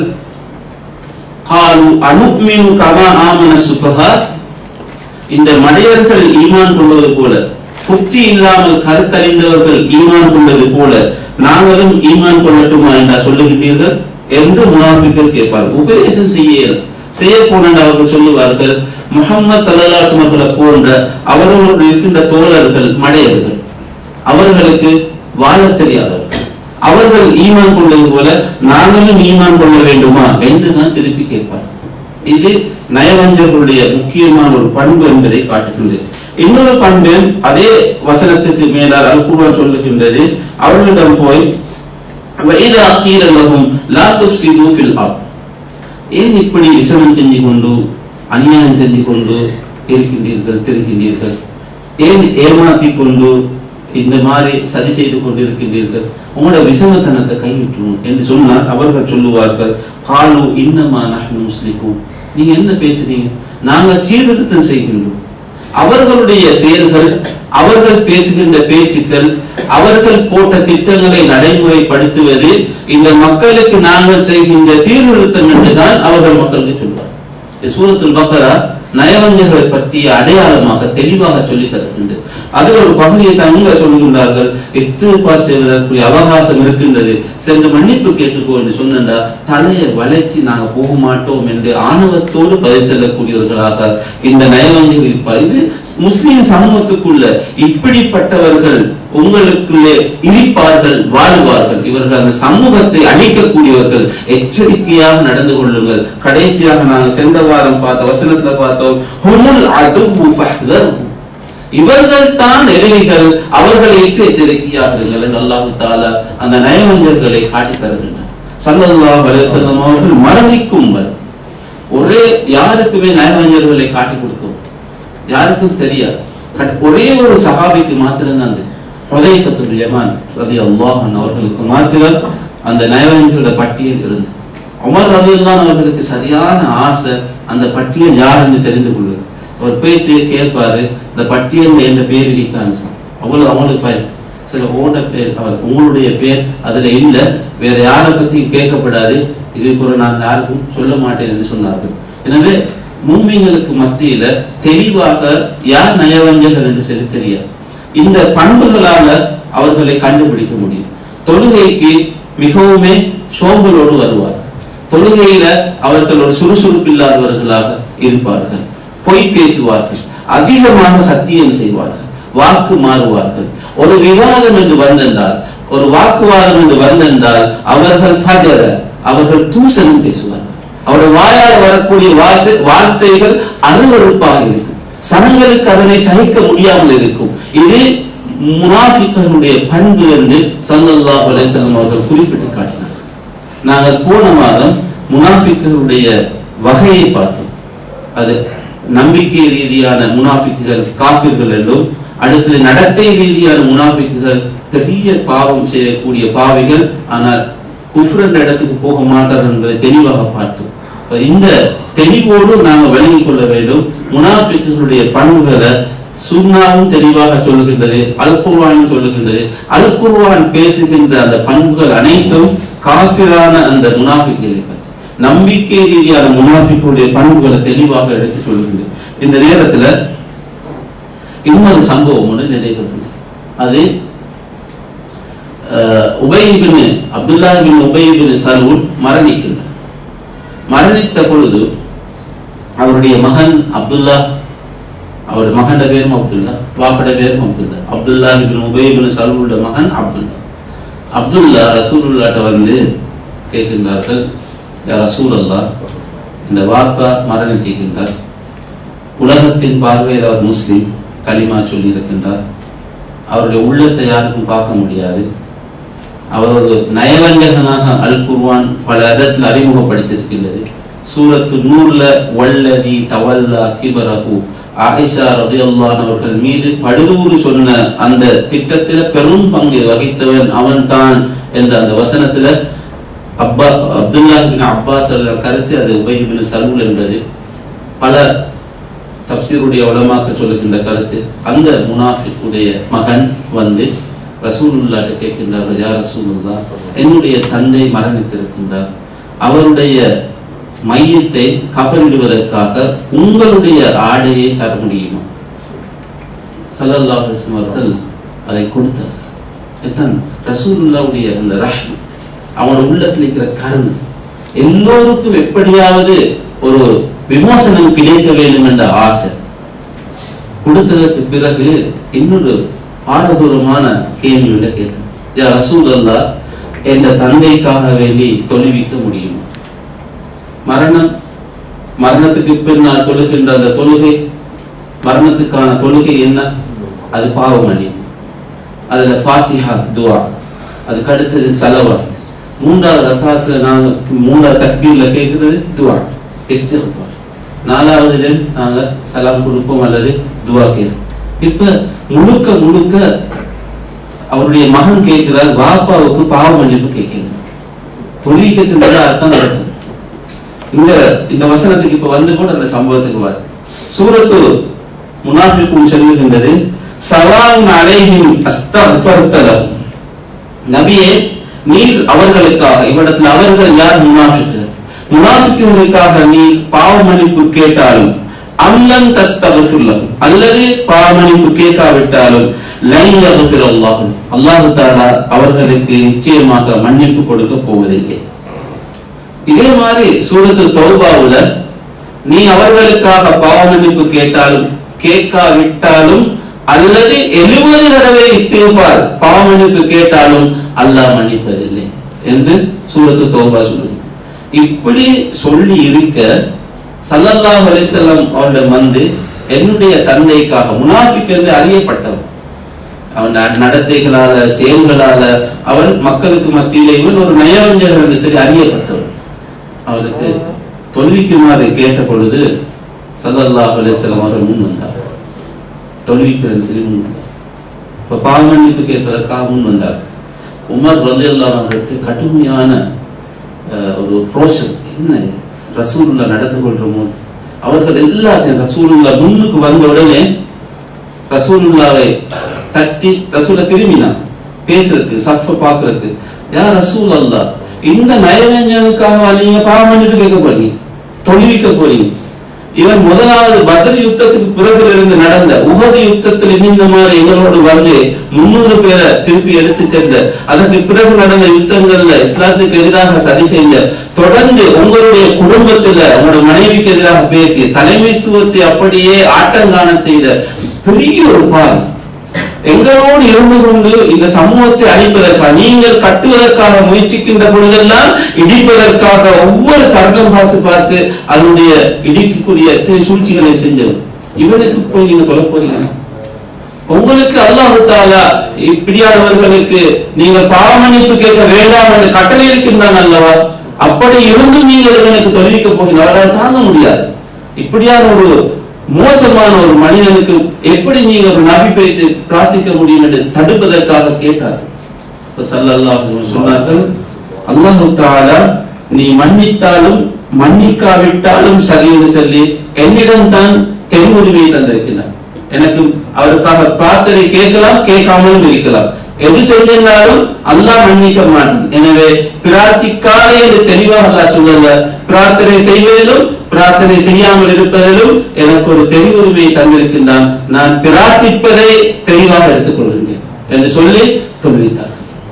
காலு அனுக்மின் கமா ஆமன சுபஹா இந்த மடையர்கள் ஈமான் கொள்வது போல புத்தி இல்லாமல் கருத்தறிந்தவர்கள் ஈமான் கொண்டது போல நாங்களும் ஈமான் கொள்ளட்டுமா என்றா சொல்லுகின்றீர்கள் என்று முனாபிக்கள் கேட்பார்கள் உபதேசம் செய்ய செய்ய போன அவர்கள் சொல்லுவார்கள் முகம்மது சல்லல்லாஹு அவர்களை போன்ற அவர்களோடு இருக்கின்ற தோழர்கள் மடையர்கள் அவர்களுக்கு வாழத் தெரியாதவர்கள் அவர்கள் ஈமான் கொண்டது போல நாங்களும் ஈமான் கொள்ள வேண்டுமா என்று தான் திருப்பி கேட்பார் இது நயவஞ்சர்களுடைய முக்கியமான ஒரு பண்பு என்பதை காட்டுகின்றது இன்னொரு பண்பு அதே வசனத்துக்கு மேலால் அல்குர்ஆன் சொல்லுகின்றது அவர்களிடம் போய் வைதா கீர லஹும் லா துஃப்சிது ஃபில் அர்த் ஏன் இப்படி விசனம் செஞ்சு கொண்டு அநியாயம் செஞ்சு கொண்டு இருக்கின்றீர்கள் திருக்கின்றீர்கள் ஏன் ஏமாத்தி கொண்டு இந்த மாதிரி சதி செய்து கொண்டு இருக்கின்றீர்கள் உங்களோட விஷமத்தனத்தை கைவிட்டுரும் என்று சொன்னால் அவர்கள் சொல்லுவார்கள் காலு இன்னமா நஹ்னு முஸ்லிக்கும் நீங்க என்ன பேசுறீங்க நாங்க சீர்திருத்தம் செய்கின்றோம் அவர்களுடைய செயல்கள் அவர்கள் பேசுகின்ற பேச்சுக்கள் அவர்கள் போட்ட திட்டங்களை நடைமுறைப்படுத்துவது இந்த மக்களுக்கு நாங்கள் செய்கின்ற சீர்திருத்தம் என்றுதான் அவர்கள் மக்களுக்கு சொல்வார் இந்த சூரத்துல் பக்கரா நயவஞ்சர்களை பற்றிய அடையாளமாக தெளிவாக சொல்லி தருகின்றது அதில் ஒரு பகுதியை தங்க சொல்கின்றார்கள் இஸ்திஃபார் செய்வதற்குரிய அவகாசம் இருக்கின்றது சென்று மன்னிப்பு கேட்டுக்கோ என்று சொன்னா தலையை வளைச்சி நாங்க போக மாட்டோம் என்று ஆணவத்தோடு பதில் செல்லக்கூடியவர்களாக இந்த நயவஞ்சர்கள் இருப்பார் இது முஸ்லிம் சமூகத்துக்குள்ள இப்படிப்பட்டவர்கள் உங்களுக்குள்ளே இருப்பார்கள் வாழ்வார்கள் இவர்கள் அந்த சமூகத்தை அழிக்கக்கூடியவர்கள் எச்சரிக்கையாக நடந்து கொள்ளுங்கள் கடைசியாக நாங்கள் சென்ற வாரம் பார்த்த வசனத்துல பார்த்தோம் ஹுமுல் அதுவு ஃபஹ்தர்ஹு. இவர்கள் தான் எதிரிகள் அவர்களை இட்டு எச்சரிக்கையாக இருங்கள் என்று அல்லாஹு தாலா அந்த நயவஞ்சர்களை காட்டி தருகின்றார் ஸல்லல்லாஹு அலைஹி வஸல்லம் அவர்கள் மரணிக்கும் வரை ஒரே யாருக்குமே நயவஞ்சர்களை காட்டி கொடுக்கும் யாருக்கும் தெரியாது கட்- ஒரே ஒரு சஹாபிக்கு மாத்திரம்தான் அந்த ஹுதைஃபத்துல் யமான் ரலியல்லாஹு அன்ஹு அவர்களுக்கு மாத்திரம் அந்த நயவஞ்சர்களோட பட்டியல் இருந்து உமர் ரலியல்லாஹு அவர்களுக்கு சரியான ஆசை அந்த பட்டியல் யாருன்னு தெரிந்து கொள்வது அவர் போய் தே- கேட்பாரு இந்த பட்டியல்ல என்ன பேர் இருக்கான்னு சொன்னா. அவ்வளவு அவங்களுக்கு பயம் சரி ஓட பேர் அவர் உங்களுடைய பேர் அதுல இல்ல வேற யாரை பத்தி கேட்கப்படாது இதுக்கு ஒரு நான் யாருக்கும் சொல்ல மாட்டேன் என்று சொன்னார்கள் எனவே மும்மிங்களுக்கு மத்தியில தெளிவாக யார் நயவஞ்சகர் என்று சொல்லி தெரியாது இந்த பண்புகளால அவர்களை கண்டுபிடிக்க முடியும் தொழுகைக்கு மிகவுமே சோம்பலோடு வருவார் தொழுகையில அவர்கள் ஒரு சுறுசுறுப்பு இல்லாதவர்களாக இருப்பார்கள் பொய் பேசுவார்கள் அதிகமாக சத்தியம் செய்வார்கள் வாக்கு மாறுவார்கள் ஒரு விவாதம் என்று வந்தென்றால் ஒரு வாக்குவாதம் என்று வந்தென்றால் அவர்கள் ஃபஜர அவர்கள் தூசணம் பேசுவார்கள் அவருடைய வாயால் வரக்கூடிய வாச- வார்த்தைகள் அருவருப்பாக இருக்கும் சனங்களுக்கு அதனை சகிக்க முடியாமல் இருக்கும் இது முனாஃபிக்களுடைய பண்பு என்று ஸல்லல்லாஹு அலைஹி வஸல்லம் அவர்கள் குறிப்பிட்டு காட்டினார் நாங்கள் போன மாதம் முனாஃபிக்களுடைய வகையை பார்த்தோம் அது நம்பிக்கை ரீதியான முனாஃபிக்குகள் காபிர்கள் என்றும் அடுத்தது நடத்தை ரீதியான முனாஃபிக்குகள் பெரிய பாவம் செய்யக்கூடிய பாவிகள் ஆனால் குஃப்ர் என்ற இடத்துக்கு போக மாட்டார்கள் என்பதை தெளிவாக பார்த்தோம் இப்ப இந்த தெளிவோடு நாங்கள் விளங்கிக் கொள்ள வேண்டும் முனாஃபிக்குகளுடைய பண்புகளை சுன்னாவும் தெளிவாக சொல்லுகின்றது அல் குர்ஆனும் சொல்லுகின்றது அல் குர்ஆன் பேசுகின்ற அந்த பண்புகள் அனைத்தும் காபிரான அந்த முனாஃபிக்குகளை பற்றி நம்பிக்கை ரீதியான முனாஃபிக்குடைய பண்புகளை தெளிவாக எடுத்து சொல்லுகின்றது இந்த நேரத்துல இன்னொரு சம்பவம் ஒன்று நினைக்கிறது அது அஹ், உபய் பின் அப்துல்லா பின் உபய் பின் சலூல் மரணிக்கின்றார் மரணித்த பொழுது அவருடைய மகன் அப்துல்லா அவர் மகன் பேரும் அப்துல்லா வாப்பட பேரும் Abdullah Abdullah ibn Ubayy ibn சலூலுடைய மகன் அப்துல்லா அப்துல்லா ரசூலுல்லாட்ட வந்து கேட்கின்றார்கள் யா ரசூலல்லா இந்த வாப்பா மரணிக்கின்றார் உலகத்தின் பார்வையில் அவர் முஸ்லிம் களிமா சொல்லி இருக்கின்றார் அவருடைய உள்ளத்தை யாருக்கும் பார்க்க முடியாது அவர் ஒரு நயவஞ்சகனாக அல் குர்ஆன் பல இடத்தில் அறிமுகப்படுத்தியிருக்கின்றது சூரத்து நூர்ல வல்லதி தவல்லா கிபரகு ஆயிஷா ரதியல்லான் அவர்கள் மீது படுதூறு சொன்ன அந்த திட்டத்தில பெரும் பங்கு வகித்தவன் அவன் தான் என்ற அந்த வசனத்துல அப்பா அப்துல்லா பின் அப்பாஸ் அவர்கள் கருத்து அது உபய் பின் சலூல் என்பது பல தப்சீருடைய உலமாக்க சொல்லுகின்ற கருத்து அந்த முனாஃபிக்குடைய மகன் வந்து ரசூலுல்லாட்ட கேட்கின்றார்கள் யார் ரசூலுல்லா என்னுடைய தந்தை மரணித்திருக்கின்றார் அவருடைய மையத்தை கபலிடுவதற்காக உங்களுடைய ஆடையை தர முடியுமா ஸல்லல்லாஹு அலைஹி வஸல்லம் அவர்கள் அதை கொடுத்தார்கள் இதுதான் ரசூலுல்லாவுடைய அந்த ரஹ்மத் அவனோட உள்ளத்தில் இருக்கிற கருணை எல்லோருக்கும் எப்படியாவது ஒரு விமோசனம் கிடைக்க வேண்டும் என்ற ஆசை கொடுத்ததற்கு பிறகு இன்னொரு பாரதூரமான கேள்வியில கேட்டேன் யா ரசூல் அல்லா என்ற தந்தைக்காக வேண்டி தொழுவிக்க முடியுமா மரணம் மரணத்துக்கு பின்னால் தொழுகின்ற அந்த தொழுகை மரணத்துக்கான தொழுகை என்ன அது பாவ மன்னிப்பு அதுல ஃபாத்திஹா துவா அதுக்கு அடுத்தது சலவாத் மூன்றாவது ரக்காத்துல நாங்க மூன்றாவது தக்பீர்ல கேட்கிறது துவா இஸ்திக்பார் நாலாவதுல நாங்க சலாம் கொடுப்போம் அல்லது துவா கேட்போம் இப்ப முழுக்க முழுக்க அவருடைய மகன் கேட்கிறார் வாப்பாவுக்கு பாவ மன்னிப்பு கேட்கிறார் தொழிலுக்கு சென்றதா அர்த்தம் நடத்தும் இந்த இந்த வசனத்துக்கு இப்ப வந்து கூட அந்த சம்பவத்துக்கு வர சூரத்து முனாஃபிக்கும் சொல்லுகின்றது சவான் அலைஹிம் அஸ்தக்ஃபர்தலம் நபியே நீர் அவர்களுக்காக இவ்விடத்தில் அவர்கள் யார் முனாஃபிக்கு முனாஃபிக்குகளுக்காக நீர் பாவ மன்னிப்பு கேட்டாலும் அம்லன் தஸ்தகஃபில்லஹும் அல்லது பாவ மன்னிப்பு கேட்காவிட்டாலும் லை யக்ஃபிர் அல்லாஹ் அல்லாஹ் தஆலா அவர்களுக்கு நிச்சயமாக மன்னிப்பு கொடுக்க போவதில்லை இதே மாதிரி சூரத்து தௌபாவுல நீ அவர்களுக்காக பாவ மன்னிப்பு கேட்டாலும் கேட்காவிட்டாலும் அல்லது எழுபது தடவை இஸ்திஃபார் பாவ மன்னிப்பு கேட்டாலும் அல்லாஹ் மன்னிப்பதில்லை என்று சூரத்து தௌபா சொல்லுது இப்படி சொல்லி இருக்க சல்லல்லாஹு அலைஹி வஸல்லம் அவரிடம் வந்து என்னுடைய தந்தைக்காக முனாஃபிக் என்று அறியப்பட்டவர் அவன் ந- நடத்தைகளால செயல்களால அவன் மக்களுக்கு மத்தியிலே இவன் ஒரு நயவஞ்சகர் என்று சரி அறியப்பட்டவன் அவனுக்கு தொழுவிக்குமாறு கேட்ட பொழுது சல்லல்லாஹு அலைஹி வஸல்லம் அவர்கள் முன் வந்தார் தொழுவிக்கிறது சரி முன் வந்தார் இப்ப பாவமன்னிப்பு கேட்பதற்காக முன் வந்தார் உமர் ரலியல்லாஹு அவர்களுக்கு கடுமையான அஹ், ஒரு ரோஷம் என்ன ரசூலுல்லா நடந்து கொள்ற போது அவர்கள் எல்லாத்தையும் ரசூலுல்லா முன்னுக்கு வந்த உடனே ரசூலுல்லாவை தட்டி ரசூலை திரும்பினான் பேசுறதுக்கு சஃப பாக்குறதுக்கு யார் ரசூல் அல்லா இந்த நயவஞ்சனுக்காக நீங்க பாவமன்னிப்பு கேட்க போறீங்க தொழுவிக்க போறீங்க இவன் முதலாவது பத்ர் யுத்தத்துக்கு பிறகு இருந்து நடந்த உகது யுத்தத்தில் இந்த மாதிரி எங்களோடு வந்து முன்னூறு பேரை திருப்பி எடுத்து சென்ற அதற்கு பிறகு நடந்த யுத்தங்கள்ல இஸ்லாத்துக்கு எதிராக சதி செய்த தொடர்ந்து உங்களுடைய குடும்பத்துல உங்களோட மனைவிக்கு எதிராக பேசி தலைமைத்துவத்தை அப்படியே ஆட்டங்காண செய்த பெரிய ஒரு பாவி எங்களோடு இருந்து கொண்டு இந்த சமூகத்தை அழிப்பதற்காக நீங்கள் கட்டுவதற்காக முயற்சிக்கின்ற பொழுதெல்லாம் இடிப்பதற்காக ஒவ்வொரு தர்க்கம் பார்த்து பார்த்து அதனுடைய இடிக்கக்கூடிய எத்தனை சூழ்ச்சிகளை செஞ்சவன் இவனுக்கு போய் நீங்க தொலை போறீங்க உங்களுக்கு அல்லாஹ் தாலா இப்படியானவர்களுக்கு நீங்கள் பாவமன்னிப்பு கேட்க வேண்டாம் என்று கட்டளை இருக்கின்றான் அல்லவா அப்படி இருந்தும் நீங்கள் எனக்கு தொழிலிக்க போகிறீர்கள் அவரால் தாங்க முடியாது இப்படியான ஒரு மோசமான ஒரு மனிதனுக்கு எப்படி நீங்க ஒரு நபி பேத்து பிரார்த்திக்க முடியும் என்று தடுப்பதற்காக கேட்டார் இப்ப ஸல்லல்லாஹு அலைஹி வஸல்லம் சொன்னார்கள் அல்லாஹு தஆலா நீ மன்னித்தாலும் மன்னிக்காவிட்டாலும் சரி என்று சொல்லி என்னிடம் தான் தென்முடிவை தந்திருக்கிறார் எனக்கு அவருக்காக பிரார்த்தனை கேட்கலாம் கேட்காமலும் இருக்கலாம் எது செஞ்சாலும் அல்லாஹ் மன்னிக்க மாட்டான் எனவே பிரார்த்திக்காதே என்று தெளிவாக அல்லாஹ் சொல்லல பிரார்த்தனை செய்வதிலும் பிரார்த்தனை செய்யாமல் இருப்பதிலும் எனக்கு ஒரு தெளிவுரிமையை தந்திருக்கின்றான் நான் பிரார்த்திப்பதை தெளிவாக எடுத்துக் கொள்கின்றேன் என்று சொல்லி தொழுவித்தார்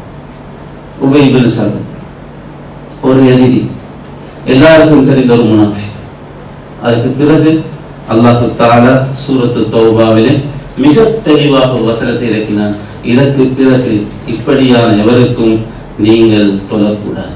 உபயோக சார் ஒரு எதிரி எல்லாருக்கும் தெரிந்த ஒரு முனாஃபிக் அதுக்கு பிறகு அல்லாஹு தாலா சூரத்து தௌபாவிலே மிக தெளிவாக ஒரு வசனத்தை இறக்கினான் இதற்கு பிறகு இப்படியான எவருக்கும் நீங்கள் தொழக்கூடாது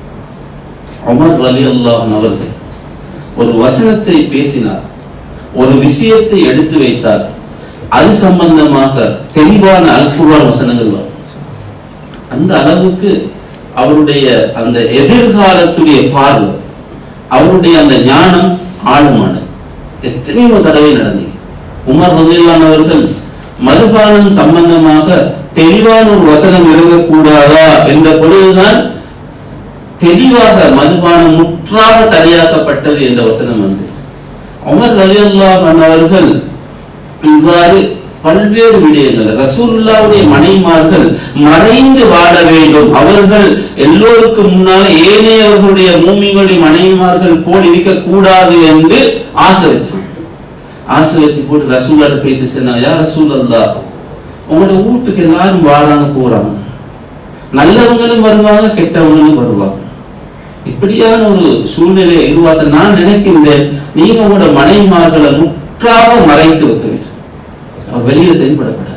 உமர் அலி அல்லாஹ் அவர்கள் ஒரு வசனத்தை பேசினார் ஒரு விஷயத்தை எடுத்து வைத்தார் அது சம்பந்தமாக தெளிவான அல்குர்ஆன் வசனங்கள் வரும் அந்த அளவுக்கு அவருடைய அந்த எதிர்காலத்துடைய பார்வை அவருடைய அந்த ஞானம் ஆழமானது எத்தனையோ தடவை நடந்தது உமர் ரலியல்லாஹு அவர்கள் மதுபானம் சம்பந்தமாக தெளிவான ஒரு வசனம் இறங்கக்கூடாதா என்ற பொழுதுதான் தெளிவாக மதுபானம் முற்றாக தடையாக்கப்பட்டது என்ற வசனம் வந்து உமர் ரலியல்லாஹு அன்ஹு அவர்கள் இவ்வாறு பல்வேறு விடயங்கள் ரசூலுல்லாவுடைய மனைமார்கள் மறைந்து வாழ வேண்டும் அவர்கள் எல்லோருக்கும் முன்னால ஏனையவர்களுடைய மூமிகளுடைய மனைவிமார்கள் போல் இருக்கக்கூடாது என்று ஆசை வச்சான் ஆசை வச்சு போட்டு ரசூல்லாட்ட போயிட்டு சொன்னாங்க யா ரசூலல்லா உங்களோட வீட்டுக்கு எல்லாரும் வாழாங்க போறாங்க நல்லவங்களும் வருவாங்க கெட்டவங்களும் வருவாங்க இப்படியான ஒரு சூழ்நிலையை உருவாக்க நான் நினைக்கின்றேன் நீங்க உங்களோட மனைவிமார்களை முற்றாக மறைத்து வைக்க வேண்டும் அவ வெளியில தென்படக்கூடாது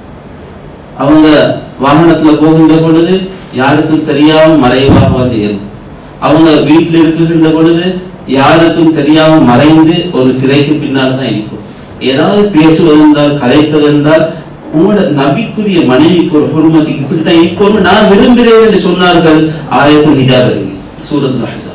அவங்க வாகனத்துல போகின்ற பொழுது யாருக்கும் தெரியாம மறைவாக வந்து ஏறும் அவங்க வீட்டில் இருக்குகின்ற பொழுது யாருக்கும் தெரியாம மறைந்து ஒரு திரைக்கு பின்னால் தான் இருக்கும் ஏதாவது பேசுவதென்றால் கலைப்பதென்றால் உங்களோட நபிக்குரிய மனைவிக்கு ஒரு ஹுர்மதி இப்படித்தான் இருக்கும் நான் விரும்புகிறேன் என்று சொன்னார்கள் ஆயத்துல் ஹிஜாப் சூரத்துல் ஹசன்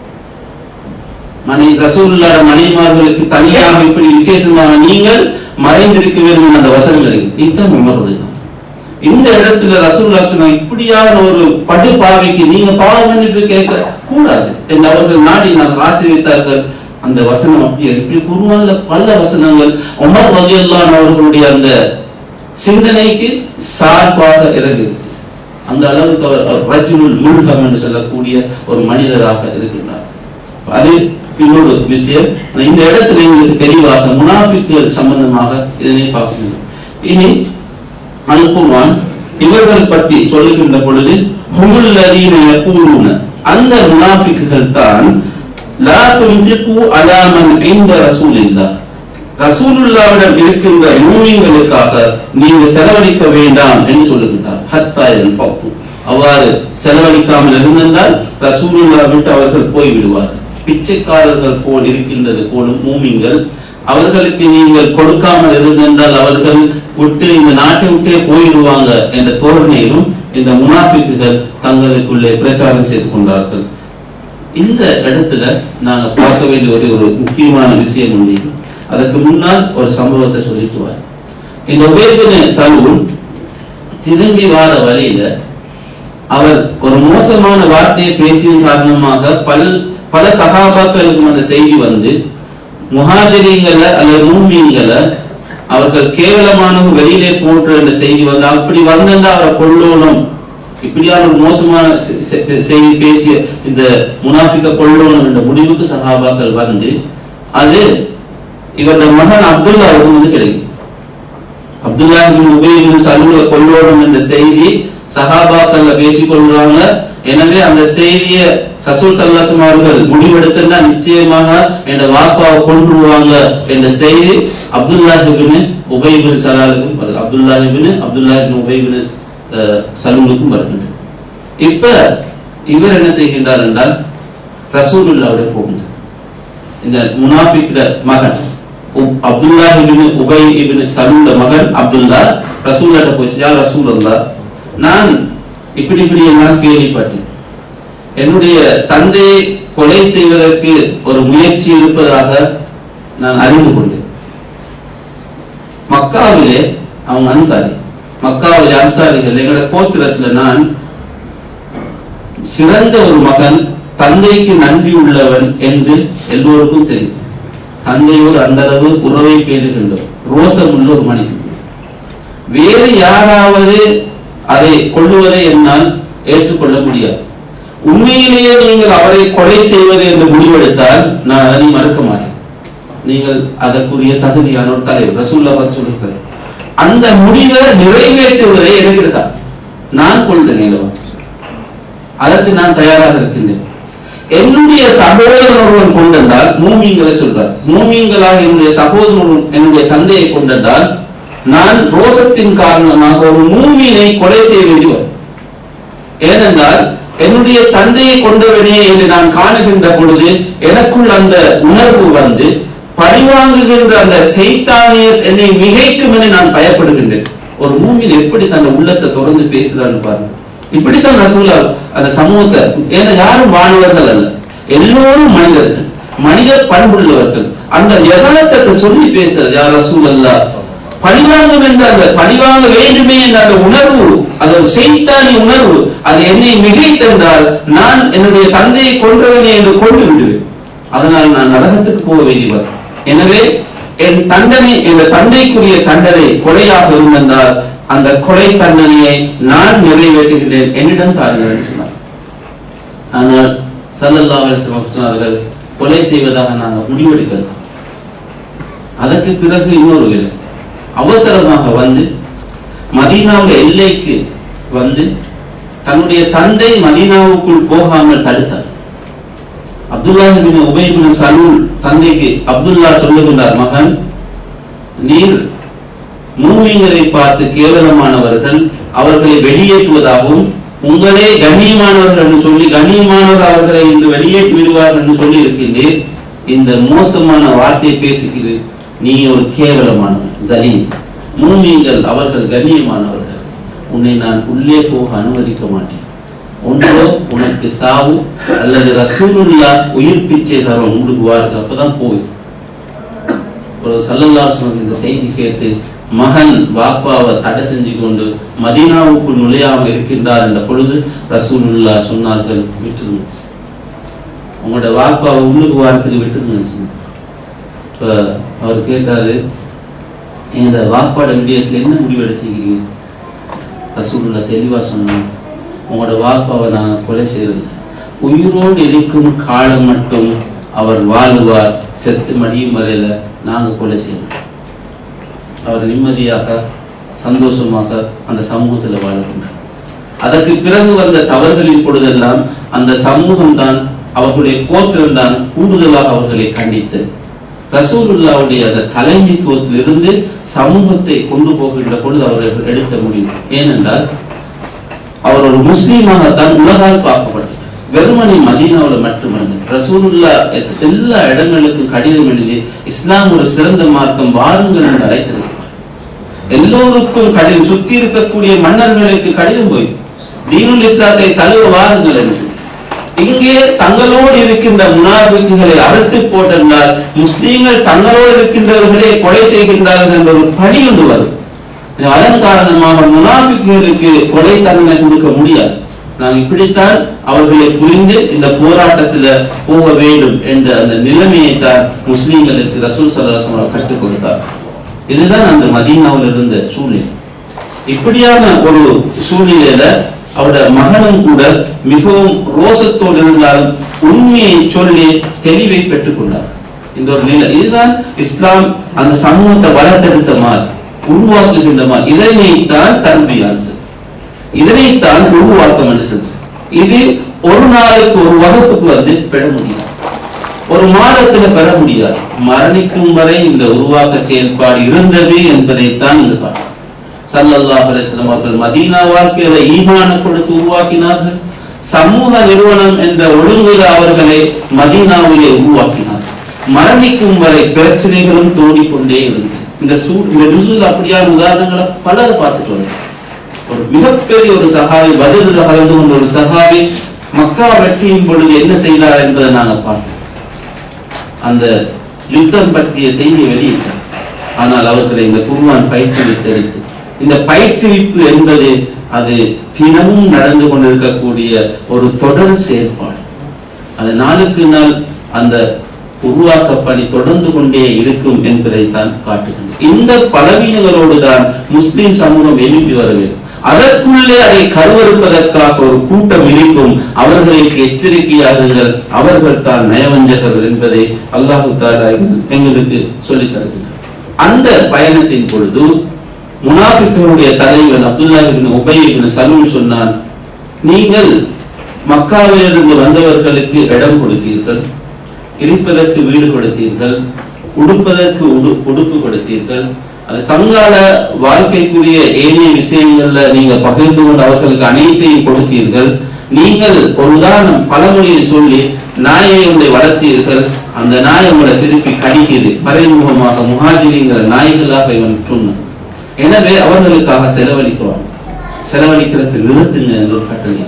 மனை ரசூலுல்லாஹ் மனைவிமார்களுக்கு தனியாக இப்படி விசேஷமாக நீங்கள் மறைந்திருக்க வேண்டும் அந்த வசனம் இருக்கு இதுதான் உமருடைய இந்த இடத்துல ரசூலுல்லாஹ் சொன்னாங்க இப்படியான ஒரு படுபாவிக்கு நீங்க பாவ மன்னிப்பு கேட்க கூடாது என்று அவர்கள் நாடி நான் ஆசிரியத்தார்கள் அந்த வசனம் அப்படியே இருக்கு இப்படி குருவான்ல பல வசனங்கள் உமர் ரலியல்லாஹு அவர்களுடைய அந்த சிந்தனைக்கு சார்பாக இறங்குது அந்த அளவுக்கு அவர் அவர் ரஜுலுல் முல்கம் என்று சொல்லக்கூடிய ஒரு மனிதராக இருக்கின்றார் அது இன்னொரு விஷயம் இந்த இடத்துல எங்களுக்கு தெளிவாக முனாபிக்குகள் சம்பந்தமாக இதனை பார்க்கணும் இனி அல் குர்ஆன் இவர்கள் பற்றி சொல்லுகின்ற பொழுது ஹுமுல் லதீன யகூலுன அந்த முனாபிக்குகள் தான் லா துன்ஃபிகு அலா மன் இன்த ரசூலில்லாஹ் ரசூலுல்லாவிடம் இருக்கின்ற மூமின்களுக்காக நீங்க செலவழிக்க வேண்டாம் என்று சொல்லுகின்றார் ஹத்தா பக்து அவ்வாறு செலவழிக்காமல் இருந்திருந்தால் ரசூலுல்லா விட்டு அவர்கள் போய் விடுவார்கள் பிச்சைக்காரர்கள் போல் இருக்கின்றது போலும் மூமின்கள் அவர்களுக்கு நீங்கள் கொடுக்காமல் இருந்திருந்தால் அவர்கள் விட்டு இந்த நாட்டை விட்டே போயிடுவாங்க என்ற தோரணையிலும் இந்த முனாஃபிக்குகள் தங்களுக்குள்ளே பிரச்சாரம் செய்து கொண்டார்கள் இந்த இடத்துல நாங்க பார்க்க வேண்டிய ஒரு ஒரு முக்கியமான விஷயம் உண்டு அதற்கு முன்னால் ஒரு சம்பவத்தை சொல்லிட்டு வர இந்த உபயோகின சலூன் திரும்பி வார வழியில அவர் ஒரு மோசமான வார்த்தையை பேசியதன் காரணமாக பல் பல சகாபாக்களுக்கும் அந்த செய்தி வந்து முஹாஜிரிங்களை அல்லது மூமியங்களை அவர்கள் கேவலமானவங்க வெளியிலே போன்ற என்ற செய்தி வந்து அப்படி வந்தா அவரை கொல்லணும் இப்படியான ஒரு மோசமான செ- செ- செய்தி பேசிய இந்த முனாஃபிக்க கொல்லணும் என்ற முடிவுக்கு சகாபாக்கள் வந்து அது இவருடைய மகன் அப்துல்லாவுக்கு வந்து கிடைக்கும் அப்துல்லா இப்னு உபை இப்னு சலூல கொல்லணும் என்ற செய்தி சஹாபாக்கள்ல பேசிக் கொள்றாங்க எனவே அந்த செய்தியை ரசூல் சல்லாசம் அவர்கள் முடிவெடுத்திருந்தா நிச்சயமாக என்ற வாப்பாவை கொன்றுவாங்க என்ற செய்தி அப்துல்லா இப்னு உபை இப்னு சலாலுக்கும் வருது அப்துல்லா இப்னு அப்துல்லா இப்னு உபை இப்னு அஹ், சலூலுக்கும் வருகின்றது இப்ப இவர் என்ன செய்கின்றார் என்றால் ரசூலுல்லாவுடைய போகின்றார் இந்த முனாஃபிக்ட மகன் உப்- அப்துல்லா இப்னு உபை இப்னு சலூல மகன் அப்துல்லா ரசூல்லாட்ட போச்சு யா ரசூலுல்லா நான் இப்படி இப்படி எல்லாம் கேள்விப்பட்டேன் என்னுடைய தந்தையை கொலை செய்வதற்கு ஒரு முயற்சி இருப்பதாக நான் அறிந்து கொண்டேன் மக்காவிலே அவங்க அன்சாரி மக்காவிலே அன்சாரிகள் எங்களோட கோத்திரத்துல நான் சிறந்த ஒரு மகன் தந்தைக்கு நன்றி உள்ளவன் என்று எல்லோருக்கும் தெரியும் தந்தையோடு அந்த அளவு உறவை பேருகின்றோம் ரோசம் உள்ள ஒரு மனிதன் வேறு யாராவது அதை கொள்ளுவதை என்னால் ஏற்றுக்கொள்ள முடியாது உண்மையிலேயே நீங்கள் அவரை கொலை செய்வது என்று முடிவெடுத்தால் நான் அதனை மறுக்க மாட்டேன் நீங்கள் அதற்குரிய தகுதியான ஒரு தலைவர் ரசூல்லா பார்த்து சொல்லியிருக்கிறார் அந்த முடிவை நிறைவேற்றுவதை எனக்கு தான் நான் கொள்கிறேன் அதற்கு நான் தயாராக இருக்கின்றேன் என்னுடைய சகோதரன் ஒருவன் கொண்டென்றால் மூமியங்களை சொல்றார் மூமியங்களாக என்னுடைய சகோதரன் ஒருவன் என்னுடைய தந்தையை கொண்டென்றால் நான் ரோசத்தின் காரணமாக ஒரு மூமியினை கொலை செய்ய வேண்டி வரும் ஏனென்றால் என்னுடைய தந்தையை கொண்டவனே என்று நான் காணுகின்ற பொழுது எனக்குள் அந்த உணர்வு வந்து பழிவாங்குகின்ற அந்த செய்தானியர் என்னை மிகைக்கும் என நான் பயப்படுகின்றேன் ஒரு மூமின் எப்படி தன் உள்ளத்தை தொடர்ந்து பேசுறான்னு பாருங்க இப்படித்தான் ரசூலா அந்த சமூகத்தை ஏன்னா யாரும் வானவர்கள் அல்ல எல்லோரும் மனிதர்கள் மனித பண்புள்ளவர்கள் அந்த யதார்த்தத்தை சொல்லி பேசுறது யார் ரசூல் அல்லா பழிவாங்கும் என்ற அந்த பழிவாங்க வேண்டுமே என்ற அந்த உணர்வு அது ஒரு செய்தானி உணர்வு அது என்னை மிகைத்தென்றால் நான் என்னுடைய தந்தையை கொன்றவனே என்று கொண்டு விடுவேன் அதனால் நான் நரகத்துக்கு போக வேண்டி வரும் எனவே என் தண்டனை என் தந்தைக்குரிய தண்டனை கொலையாக இருந்தென்றால் அந்த கொலை தண்டனையை நான் நிறைவேற்றுகிறேன் என்னிடம் தாருங்கள் என்று சொன்னார் ஆனால் சல்லல்லாஹு அலைஹி வஸல்லம் சொன்னார்கள் கொலை செய்வதாக நாங்கள் முடிவெடுக்கிறோம் அதற்கு பிறகு இன்னொரு வேலை அவசரமாக வந்து மதீனாவுடைய எல்லைக்கு வந்து தன்னுடைய தந்தை மதீனாவுக்குள் போகாமல் தடுத்தார் அப்துல்லா பின் உபை பின் சலூல் தந்தைக்கு அப்துல்லா சொல்லுகின்றார் மகன் நீர் மூமிங்களை பார்த்து கேவலமானவர்கள் அவர்களை வெளியேற்றுவதாகவும் உங்களே கண்ணியமானவர்கள் என்று சொல்லி கண்ணியமானவர் அவர்களை இன்று வெளியேற்றி விடுவார்கள் என்று சொல்லி இருக்கின்றேன் இந்த மோசமான வார்த்தையை பேசுகிறேன் நீ ஒரு கேவலமானவன் ஜலீல் மூமிங்கள் அவர்கள் கண்ணியமானவர்கள் உன்னை நான் உள்ளே போக அனுமதிக்க மாட்டேன் ஒன்றோ உனக்கு சாவு அல்லது ரசூலுல்லா உயிர் பிச்சை தரும் உங்களுக்கு வாருக்கு அப்பதான் போய் ஒரு சல்லல்லாஹு இந்த செய்தி கேட்டு மகன் பாப்பாவை தடை செஞ்சு கொண்டு மதீனாவுக்குள் நுழையாமல் இருக்கின்றார் என்ற பொழுது ரசூலுல்லா சொன்னார்கள் விட்டுருங்க உங்களோட வாப்பாவை உள்ளுக்கு வாரத்துக்கு விட்டுருங்க சொன்னாங்க. இப்ப அவர் கேட்டாரு இந்த வாப்பாட விடயத்துல என்ன முடிவு எடுத்தீங்க ரசூலுல்லா தெளிவா சொன்னாங்க உங்களோட வாப்பாவை நாங்க கொலை செய்யறது உயிரோடு இருக்கும் காலம் மட்டும் அவர் வாழுவார் செத்து மடியும் வரையில நாங்க கொலை செய்யணும் அவர் நிம்மதியாக சந்தோஷமாக அந்த சமூகத்தில் வாழக்கின்றார் அதற்கு பிறகு வந்த தவறுகளின் பொழுதெல்லாம் அந்த சமூகம் தான் அவர்களுடைய கோத்திரம் தான் கூடுதலாக அவர்களை கண்டித்தது ரசூலுல்லாவுடைய அந்த தலைமைத்துவத்திலிருந்து சமூகத்தை கொண்டு போகின்ற பொழுது அவர்கள் எடுத்த முடியும் ஏனென்றால் அவர் ஒரு முஸ்லீமாகத்தான் உலகால் பார்க்கப்பட்டார் வெறுமனே மதீனாவில் மட்டுமல்ல ரசூலுல்லா எல்லா இடங்களுக்கும் கடிதம் எழுதி இஸ்லாம் ஒரு சிறந்த மார்க்கம் வாருங்கள் என்று அழைத்திருக்கிறார் எல்லோருக்கும் கடிதம் சுத்தி இருக்கக்கூடிய மன்னர்களுக்கு கடிதம் போய் தீனுல் இஸ்லாத்தை தழுவ வாருங்கள் என்று இங்கே தங்களோடு இருக்கின்ற முனாபிக்குகளை அறுத்து போட்டென்றால் முஸ்லீம்கள் தங்களோடு இருக்கின்றவர்களே கொலை செய்கின்றார்கள் என்ற ஒரு பணி ஒன்று வரும் அதன் காரணமாக முனாபிக்குகளுக்கு கொலை தண்டனை கொடுக்க முடியாது நாம் இப்படித்தான் அவர்களை புரிந்து இந்த போராட்டத்துல போக வேண்டும் என்ற அந்த நிலைமையை தான் முஸ்லீம்களுக்கு ரசூல் சல்லாசம் அவர்கள் கற்றுக் கொடுத்தார் இதுதான் அந்த மதீனாவில் இருந்த சூழ்நிலை இப்படியான ஒரு சூழ்நிலையில அவருடைய மகனும் கூட மிகவும் ரோசத்தோடு இருந்தாலும் உண்மையை சொல்லி தெளிவை பெற்றுக் கொண்டார் இந்த ஒரு நிலை இதுதான் இஸ்லாம் அந்த சமூகத்தை வளர்த்தெடுத்த மாதிரி உருவாக்குகின்ற மாதிரி இதனைத்தான் தன்பியான் இதனைத்தான் உருவாக்கம் என்று சொல்றது இது ஒரு நாளுக்கு ஒரு வகுப்புக்கு வந்து பெற முடியாது ஒரு மாதத்துல பெற முடியாது மரணிக்கும் வரை இந்த உருவாக்க செயல்பாடு இருந்தது என்பதைத்தான் இங்கு பார்க்கிறோம் சல்லல்லாஹு அலைஹி வஸல்லம் அவர்கள் மதீனா வாழ்க்கையில ஈமான கொடுத்து உருவாக்கினார்கள் சமூக நிறுவனம் என்ற ஒழுங்குல அவர்களை மதீனாவிலே உருவாக்கினார் மரணிக்கும் வரை பிரச்சனைகளும் தோண்டிக்கொண்டே இருந்தது இந்த சூ இந்த ஜுசுல் அப்படியான உதாரணங்களை பலரை பார்த்துட்டு வந்தோம் ஒரு மிகப்பெரிய ஒரு சகாவி பதிலில் கலந்து கொண்ட ஒரு சகாவி மக்கா வெற்றியின் பொழுது என்ன செய்தார் என்பதை நாங்க பார்த்தோம் அந்த யுத்தம் பற்றிய செய்தி வெளியிட்டார் ஆனால் அவர்களை இந்த குருவான் பயிற்றுவித்து எடுத்து இந்த பயிற்றுவிப்பு என்பது அது தினமும் நடந்து கொண்டிருக்கக்கூடிய ஒரு தொடர் செயல்பாடு அது நாளுக்கு நாள் அந்த உருவாக்க பணி தொடர்ந்து கொண்டே இருக்கும் என்பதைத்தான் காட்டுகின்றது இந்த பலவீனங்களோடு தான் முஸ்லிம் சமூகம் எழுப்பி வர வேண்டும் அதற்குள்ளே அதை கருவறுப்பதற்காக ஒரு கூட்டம் இருக்கும் அவர்களுக்கு எச்சரிக்கையாகுங்கள் அவர்கள் தான் நயவஞ்சகர்கள் என்பதை அல்லாஹு தாலா எங்களுக்கு சொல்லித் தருகிறார் அந்த பயணத்தின் பொழுது முனாபிக்களுடைய தலைவன் Abdullah ibn Ubayy ibn Salul சொன்னான் நீங்கள் மக்காவிலிருந்து வந்தவர்களுக்கு இடம் கொடுத்தீர்கள் இருப்பதற்கு வீடு கொடுத்தீர்கள் உடுப்பதற்கு உடு உடுப்பு கொடுத்தீர்கள் அது கங்கால வாழ்க்கைக்குரிய ஏனைய விஷயங்கள்ல நீங்க பகிர்ந்து கொண்டு அவர்களுக்கு அனைத்தையும் கொடுத்தீர்கள் நீங்கள் ஒரு உதாரணம் பழமொழியை சொல்லி நாயை உங்களை வளர்த்தீர்கள் அந்த நாய் உங்களை திருப்பி கடிக்குது மறைமுகமாக முகாஜிரிங்கிற நாய்களாக இவன் சொன்னான் எனவே அவர்களுக்காக செலவழிக்குவான் செலவழிக்கிறது நிறுத்துங்க என்று ஒரு கட்டளை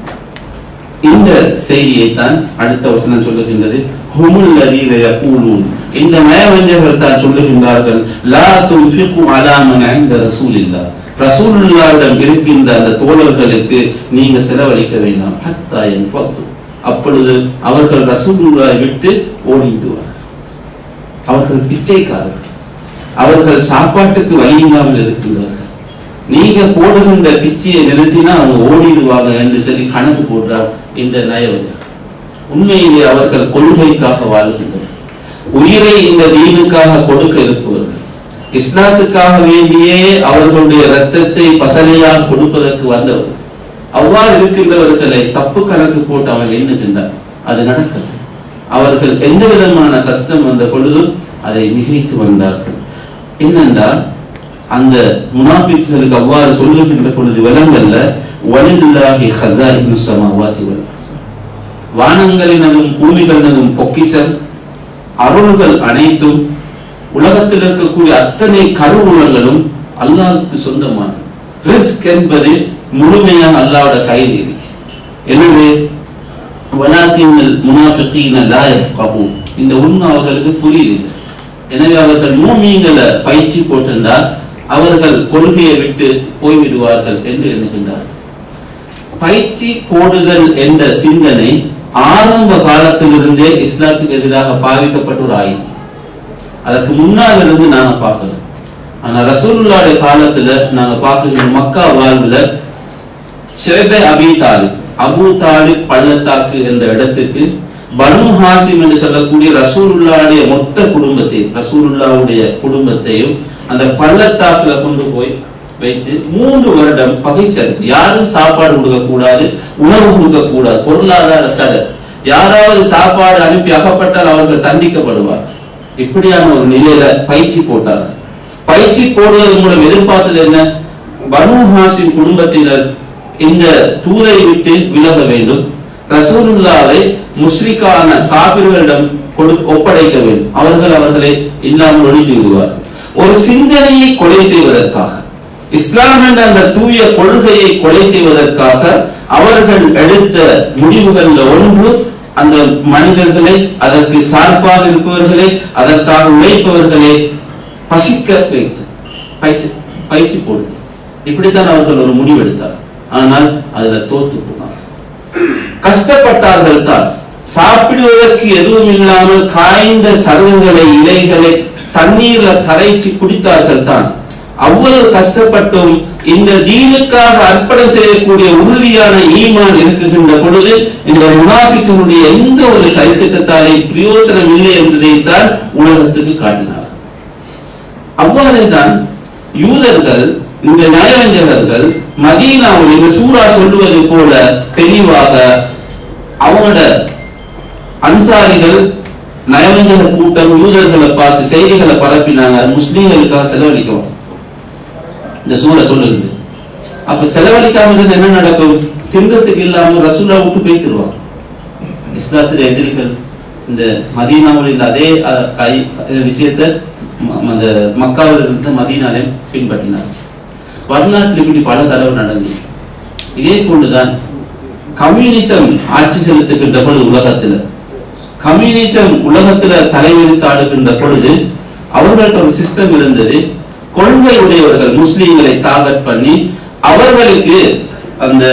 இந்த செய்தியை தான் அடுத்த வசனம் சொல்லுகின்றது ஹுமுல் லதீன யகூலூன் இந்த நயவஞ்சகர்கள் தான் சொல்லுகின்றார்கள் லா துன்ஃபிகு அலா மன் இன்த ரசூலில்லாஹ் ரசூலுல்லாஹ்விடம் இருக்கின்ற அந்த தோழர்களுக்கு நீங்க செலவழிக்க வேண்டாம் ஹத்தா யன்ஃபது அப்பொழுது அவர்கள் ரசூலுல்லாஹை விட்டு ஓடிவிடுவார்கள் அவர்கள் பிச்சைக்காரர்கள் அவர்கள் சாப்பாட்டுக்கு வழி இல்லாமல் இருக்கின்றார்கள் நீங்க போடுகின்ற பிச்சையை நிறுத்தினா அவங்க ஓடிடுவாங்க என்று சொல்லி கணக்கு போடுறார் இந்த நயவஞ்சர் உண்மையிலே அவர்கள் கொள்கைக்காக வாழ்கின்றனர் உயிரை இந்த தீனுக்காக கொடுக்க இருப்பவர்கள் இஸ்லாத்துக்காக வேண்டியே அவர்களுடைய ரத்தத்தை பசலையால் கொடுப்பதற்கு வந்தவர் அவ்வாறு இருக்கின்றவர்களை தப்பு கணக்கு போட்டு அவர்கள் எண்ணுகின்றார் அது நடக்கல அவர்கள் எந்த விதமான கஷ்டம் வந்த பொழுதும் அதை மிகைத்து வந்தார்கள் என்னென்றால் அந்த முனாபிக்களுக்கு அவ்வாறு சொல்லுகின்ற பொழுது விலங்கல்ல வலில்லாஹி ஹஸாயினு ஸமாவாதி வல் வானங்களினதும் பூமிகளினதும் பொக்கிசம் அருள்கள் அனைத்தும் உலகத்தில் இருக்கக்கூடிய அத்தனை கருவூலங்களும் அல்லாஹ்வுக்கு சொந்தமானது ரிஸ்க் என்பது முழுமையாக அல்லாஹ்வோட கையில் இருக்கு எனவே வலாக்கின்னல் முனாஃபிகீன லா யஃகஹூன் இந்த உண்மை அவர்களுக்கு புரியுது எனவே அவர்கள் மூமியங்களை பயிற்சி போட்டிருந்தால் அவர்கள் கொள்கையை விட்டு போய்விடுவார்கள் என்று எண்ணுகின்றார் பயிற்சி போடுதல் என்ற சிந்தனை ஆரம்ப காலத்திலிருந்தே இஸ்லாத்துக்கு எதிராக பாவிக்கப்பட்ட ஒரு ஆயுதம் அதற்கு முன்னால் இருந்து நாங்க பார்க்கிறோம் ஆனா ரசூலுல்லாஹ்வுடைய காலத்துல நாங்க பார்க்கிற மக்கா வாழ்வுல ஷேபே அபி தாலிப் அபு தாலிப் பள்ளத்தாக்கு என்ற இடத்துக்கு பனு ஹாசிம் என்று சொல்லக்கூடிய ரசூலுல்லாவுடைய மொத்த குடும்பத்தை ரசூலுல்லாவுடைய குடும்பத்தையும் அந்த பள்ளத்தாக்குல கொண்டு போய் வைத்து மூன்று வருடம் பகைச்சல் யாரும் சாப்பாடு கொடுக்க கூடாது உணவு கொடுக்க கூடாது பொருளாதார தடை யாராவது சாப்பாடு அனுப்பி அகப்பட்டால் அவர்கள் தண்டிக்கப்படுவார் இப்படியான ஒரு நிலையில பயிற்சி போட்டார்கள் பயிற்சி போடுவதன் மூலம் எதிர்பார்த்தது என்ன பனு ஹாசிம் குடும்பத்தினர் இந்த தூரை விட்டு விலக வேண்டும் ரசூலுல்லாவை முஸ்லிக்கான காபிர்களிடம் கொடு ஒப்படைக்க வேண்டும் அவர்கள் அவர்களை இல்லாமல் ஒழித்து விடுவார் ஒரு சிந்தனையை கொலை செய்வதற்காக இஸ்லாம் என்ற அந்த தூய கொள்கையை கொலை செய்வதற்காக அவர்கள் எடுத்த முடிவுகள்ல ஒன்று அந்த மனிதர்களை அதற்கு சார்பாக இருப்பவர்களை அதற்காக உழைப்பவர்களை பசிக்க வைத்து பயிற்சி பயிற்சி போடு இப்படித்தான் அவர்கள் ஒரு முடிவெடுத்தார் ஆனால் அதுல தோத்து போனார் கஷ்டப்பட்டார்கள் தான் சாப்பிடுவதற்கு எதுவும் இல்லாமல் காய்ந்த சருகுகளை இலைகளை தண்ணீர்ல கரைச்சி குடித்தார்கள் தான் அவ்வளவு கஷ்டப்பட்டும் இந்த தீனுக்காக அர்ப்பணம் செய்யக்கூடிய உறுதியான ஈமான் இருக்குகின்ற பொழுது இந்த முனாபிக்கனுடைய எந்த ஒரு சரித்திட்டத்தாலே பிரயோசனம் இல்லை என்பதை தான் உலகத்துக்கு காட்டினார் அவ்வாறுதான் யூதர்கள் இந்த நயவஞ்சகர்கள் மதீனாவில் இந்த சூரா சொல்லுவது போல தெளிவாக அவங்களோட அன்சாரிகள் நயவஞ்சக கூட்டம் யூதர்களை பார்த்து செய்திகளை பரப்பினாங்க முஸ்லீம்களுக்காக செலவழிக்கும் இந்த சூழ சொல்லுது அப்ப செலவழிக்காம இருந்து என்ன நடக்கும் தின்றதுக்கு இல்லாம ரசூலா விட்டு போய்த்திருவாங்க இஸ்லாத்துல எதிரிகள் இந்த மதீனாவில் இந்த அதே அஹ், ஐ- அஹ், விஷயத்தை ம- அந்த மக்காவில் இருந்த மதீனாலே பின்பற்றினார் வடநாட்டில் இப்படி பல தடவை நடந்தது இதே போன்றுதான் கம்யூனிசம் ஆட்சி செலுத்துகின்ற பொழுது உலகத்துல கம்யூனிசம் உலகத்துல தலைவிரித்து ஆடுகின்ற பொழுது அவர்கள்ட்ட ஒரு சிஸ்டம் இருந்தது கொள்கை உடையவர்கள் முஸ்லீம்களை டார்கெட் பண்ணி அவர்களுக்கு அந்த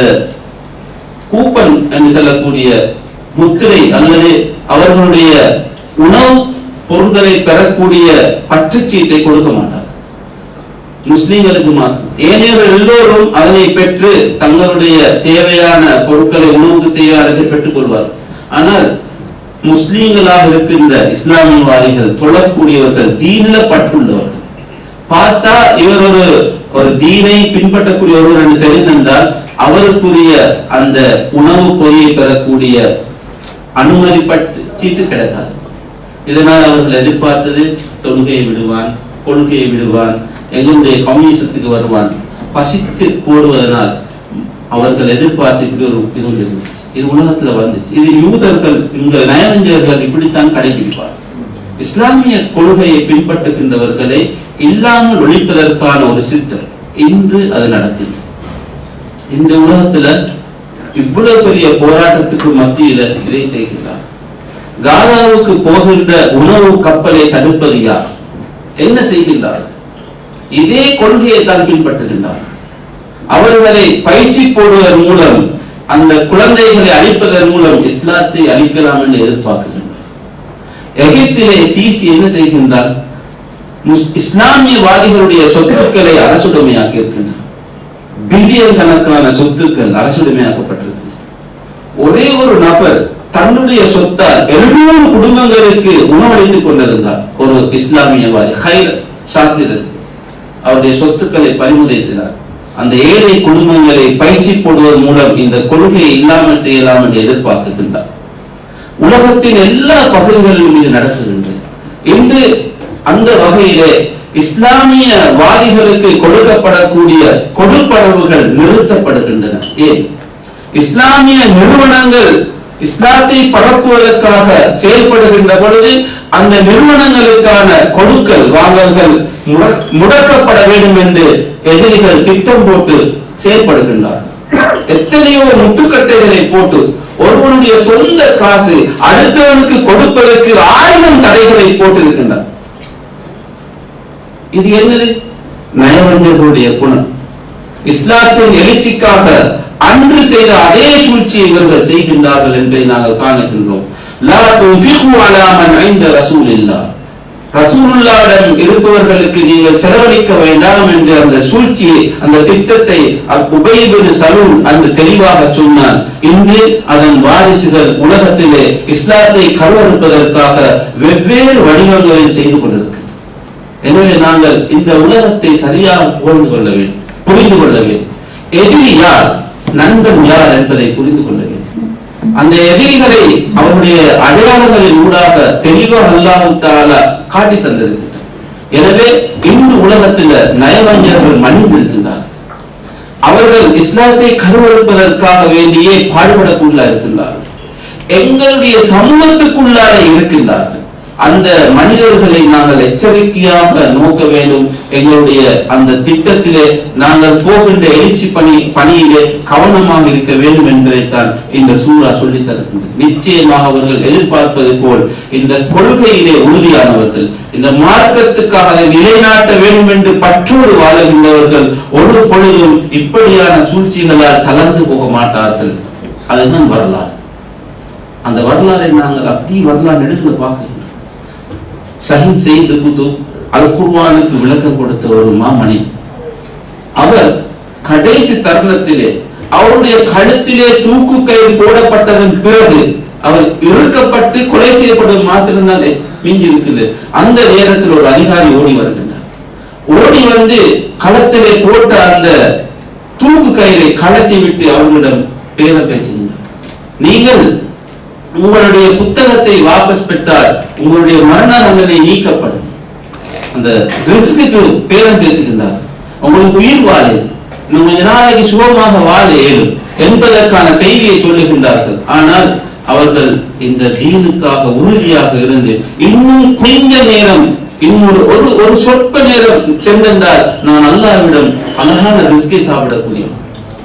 கூப்பன் என்று சொல்லக்கூடிய முத்திரை அல்லது அவர்களுடைய உணவு பொருட்களை பெறக்கூடிய பற்றுச்சீட்டை கொடுக்க மாட்டார் முஸ்லிம்களுக்கு மாத்திரம் ஏனையவர்கள் எல்லோரும் அதனை பெற்று தங்களுடைய தேவையான பொருட்களை உணவுக்கு தேவையானதை பெற்றுக் கொள்வார் ஆனால் முஸ்லிம்களாக இருக்கின்ற இஸ்லாமியவாதிகள் தொழக்கூடியவர்கள் தீனில பற்றுள்ளவர்கள் பார்த்தா இவர் ஒரு ஒரு தீனை பின்பற்றக்கூடிய ஒருவர் என்று தெரிந்தென்றால் அவருக்குரிய அந்த உணவு பொறியை பெறக்கூடிய அனுமதி பட்டு சீட்டு கிடைக்காது இதனால் அவர்கள் எதிர்பார்த்தது தொழுகையை விடுவான் கொள்கையை விடுவான் எங்களுடைய கம்யூனிசத்துக்கு வருவான் பசித்து போடுவதனால் அவர்கள் எதிர்பார்த்து இப்படி ஒரு இது ஒன்று இருந்துச்சு இது உலகத்துல வந்துச்சு இது யூதர்கள் இந்த நயவஞ்சகர்கள் இப்படித்தான் கடைபிடிப்பார் இஸ்லாமிய கொள்கையை பின்பற்றுகின்றவர்களை இல்லாமல் ஒழிப்பதற்கான ஒரு சித்தம் இன்று அது நடக்குது இந்த உலகத்துல இவ்வளவு பெரிய போராட்டத்துக்கு மத்தியில இதை செய்கிறார் காதாவுக்கு போகின்ற உணவு கப்பலை தடுப்பது யார் என்ன செய்கின்றார் இதே கொள்கையை தான் பின்பற்றுகின்றார் அவர்களை பயிற்சி போடுவதன் மூலம் அந்த குழந்தைகளை அழிப்பதன் மூலம் இஸ்லாத்தை அழிக்கலாம் என்று எதிர்பார்க்கின்றனர் எகிப்திலே சிசி என்ன செய்கின்றார் முஸ்- இஸ்லாமியவாதிகளுடைய சொத்துக்களை அரசுடைமையாக்கி இருக்கின்றனர் பில்லியன் கணக்கான சொத்துக்கள் அரசுடைமையாக்கப்பட்டிருக்கின்றன ஒரே ஒரு நபர் தன்னுடைய சொத்தால் எழுநூறு குடும்பங்களுக்கு உணவளித்துக் கொண்டிருந்தார் ஒரு இஸ்லாமியவாதி ஹைர் சாத்திரர் அவருடைய சொத்துக்களை பறிமுதல் செய்தார் அந்த ஏழை குடும்பங்களை பயிற்சி போடுவதன் மூலம் இந்த கொள்கையை இல்லாமல் செய்யலாம் என்று எதிர்பார்க்கின்றார் உலகத்தின் எல்லா பகுதிகளிலும் இது நடக்குகின்றது இன்று அந்த வகையிலே இஸ்லாமிய வாதிகளுக்கு கொடுக்கப்படக்கூடிய கொடுப்படவுகள் நிறுத்தப்படுகின்றன ஏன் இஸ்லாமிய நிறுவனங்கள் இஸ்லாத்தை பரப்புவதற்காக செயல்படுகின்ற பொழுது அந்த நிறுவனங்களுக்கான கொடுக்கல் வாங்கல்கள் முட- முடக்கப்பட வேண்டும் என்று எதிரிகள் திட்டம் போட்டு செயல்படுகின்றார் எத்தனையோ முட்டுக்கட்டைகளை போட்டு ஒருவனுடைய சொந்த காசு அடுத்தவனுக்கு கொடுப்பதற்கு ஆயிரம் தடைகளை போட்டிருக்கின்றார் இது என்னது நயவஞ்சர்களுடைய குணம் இஸ்லாத்தின் எழுச்சிக்காக அன்று செய்த அதே சூழ்ச்சியை இவர்கள் செய்கின்றார்கள் என்பதை நாங்கள் காணுகின்றோம் லா துன்ஃபிகு அலா மன் ஐந்த ரசூலில்லாஹ் ரசூலுல்லாவிடம் இருப்பவர்களுக்கு நீங்கள் செலவழிக்க வேண்டாம் என்ற அந்த சூழ்ச்சியை அந்த திட்டத்தை உபயபின் சலூல் அந்த தெளிவாக சொன்னார் இன்று அதன் வாரிசுகள் உலகத்திலே இஸ்லாத்தை கருவறுப்பதற்காக வெவ்வேறு வடிவங்களில் செய்து கொண்டிருக்கிறார் எனவே நாங்கள் இந்த உலகத்தை சரியாக புரிந்து கொள்ள வேண்டும் புரிந்து கொள்ள வேண்டும் எதிரி யார் நண்பன் யார் என்பதை புரிந்து கொள்ள வேண்டும் அந்த எதிரிகளை அவருடைய அடையாளங்களின் ஊடாக தெளிவாக அல்லாஹு தஆலா காட்டி தந்திருக்கின்றார் எனவே இன்று உலகத்தில் நயவஞ்சர்கள் மணிந்திருக்கின்றார் அவர்கள் இஸ்லாத்தை கருவறுப்பதற்காக வேண்டியே பாடுபடக்குள்ளா இருக்கின்றார்கள் எங்களுடைய சமூகத்துக்குள்ளாக இருக்கின்றார்கள் அந்த மனிதர்களை நாங்கள் எச்சரிக்கையாக நோக்க வேண்டும் எங்களுடைய அந்த திட்டத்திலே நாங்கள் போகின்ற எழுச்சி பணி பணியிலே கவனமாக இருக்க வேண்டும் என்பதைத்தான் இந்த சூறா சொல்லித் தருகின்றது நிச்சயமாக அவர்கள் எதிர்பார்ப்பது போல் இந்த கொள்கையிலே உறுதியானவர்கள் இந்த மார்க்கத்துக்காக அதை நிலைநாட்ட வேண்டும் என்று பற்றோடு வாழுகின்றவர்கள் ஒரு பொழுதும் இப்படியான சூழ்ச்சிகளால் தளர்ந்து போக மாட்டார்கள் அதுதான் வரலாறு அந்த வரலாறை நாங்கள் அப்படி வரலாறு நெடுங்களை பார்க்கிறோம் சஹீத் செய்து குது அல் குர்வானுக்கு விளக்கம் கொடுத்த ஒரு மாமணி அவர் கடைசி தருணத்திலே அவருடைய கழுத்திலே தூக்கு கயிறு போடப்பட்டதன் பிறகு அவர் இறுக்கப்பட்டு கொலை செய்யப்படுவது மாத்திரம்தான் மிஞ்சி இருக்குது அந்த நேரத்தில் ஒரு அதிகாரி ஓடி வருகின்றார் ஓடி வந்து களத்திலே போட்ட அந்த தூக்கு கயிறை கழட்டி விட்டு அவர்களிடம் பேர பேசுகின்றார் நீங்கள் உங்களுடைய புத்தகத்தை வாபஸ் பெற்றால் உங்களுடைய மரண தண்டனை நீக்கப்படும் அந்த ரிஸ்க்கு பேரம் பேசுகின்றார் உங்களுக்கு உயிர் வாழ இன்னும் கொஞ்ச நாளைக்கு சுகமாக வாழ இயலும் என்பதற்கான செய்தியை சொல்லுகின்றார்கள் ஆனால் அவர்கள் இந்த தீனுக்காக உறுதியாக இருந்து இன்னும் கொஞ்ச நேரம் இன்னொரு ஒரு ஒரு சொற்ப நேரம் சென்றென்றால் நான் அல்லாவிடம் அழகான ரிஸ்கை சாப்பிடக்கூடியவன்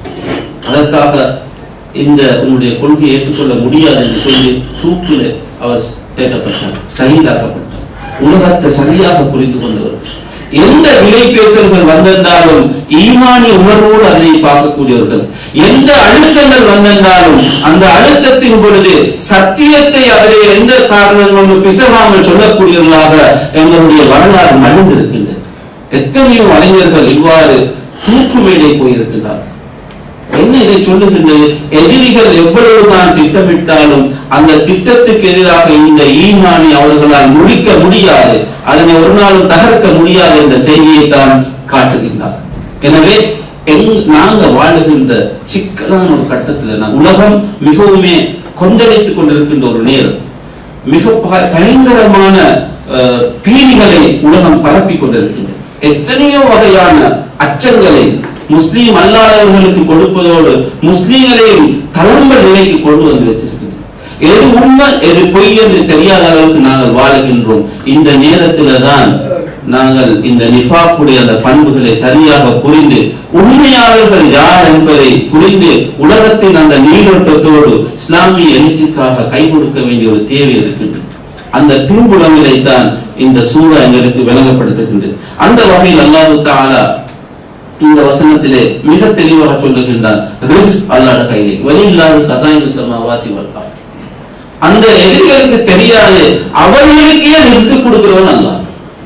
அதற்காக இந்த உங்களுடைய கொள்கையை ஏற்றுக்கொள்ள முடியாது என்று சொல்லி தூக்கில் அவர் தேட்டப்பட்டார் சகிதாக்கப்பட்டார் உலகத்தை சரியாக புரிந்து கொண்டவர் எந்த விலை பேசல்கள் வந்திருந்தாலும் ஈமானிய உணர்வோடு அதை பார்க்கக்கூடியவர்கள் எந்த அழுத்தங்கள் வந்திருந்தாலும் அந்த அழுத்தத்தின் பொழுது சத்தியத்தை அதிலே எந்த காரணங்களும் பிசகாமல் சொல்லக்கூடியவர்களாக எங்களுடைய வரலாறு மலிந்திருக்கின்றது எத்தனையோ அறிஞர்கள் இவ்வாறு தூக்கு மேலே போயிருக்கிறார் என்ன இதை சொல்லுகின்றது எதிரிகள் எவ்வளவுதான் திட்டமிட்டாலும் அந்த திட்டத்துக்கு எதிராக இந்த ஈமானை அவர்களால் முடிக்க முடியாது அதனை ஒரு நாளும் தகர்க்க முடியாது என்ற செய்தியை தான் காட்டுகின்றார் எனவே எங்- நாங்க வாழுகின்ற சிக்கலான ஒரு கட்டத்துல நான் உலகம் மிகவுமே கொந்தளித்துக் கொண்டிருக்கின்ற ஒரு நேரம் மிக ப- பயங்கரமான அஹ், பீதிகளை உலகம் பரப்பிக் கொண்டிருக்கின்றது எத்தனையோ வகையான அச்சங்களை முஸ்லீம் அல்லாதவர்களுக்கு கொடுப்பதோடு முஸ்லீம்களையும் தளம்ப நிலைக்கு கொண்டு வந்து வச்சிருக்கிறது எது உண்மை எது பொய் என்று தெரியாத அளவுக்கு நாங்கள் வாழுகின்றோம் இந்த நேரத்தில தான் நாங்கள் இந்த நிஃபாக்குடைய அந்த பண்புகளை சரியாக புரிந்து உண்மையாளர்கள் யார் என்பதை புரிந்து உலகத்தின் அந்த நீரோட்டத்தோடு இஸ்லாமிய எழுச்சிக்காக கை கொடுக்க வேண்டிய ஒரு தேவை இருக்கின்றது அந்த பின்புலங்களை தான் இந்த சூழல் எங்களுக்கு விளங்கப்படுத்துகின்றது அந்த வகையில் அல்லாஹ் தாலா இந்த வசனத்திலே மிக தெளிவாக சொல்லுகின்றான் ரிஸ்க் அல்லாஹ் கையிலே வலில்லாஹி கசாயினு சமாவாதி வல் அர்த். அந்த எதிரிகளுக்கு தெரியாது அவர்களுக்கே ரிஸ்க் கொடுக்கிறவன் அல்லாஹ்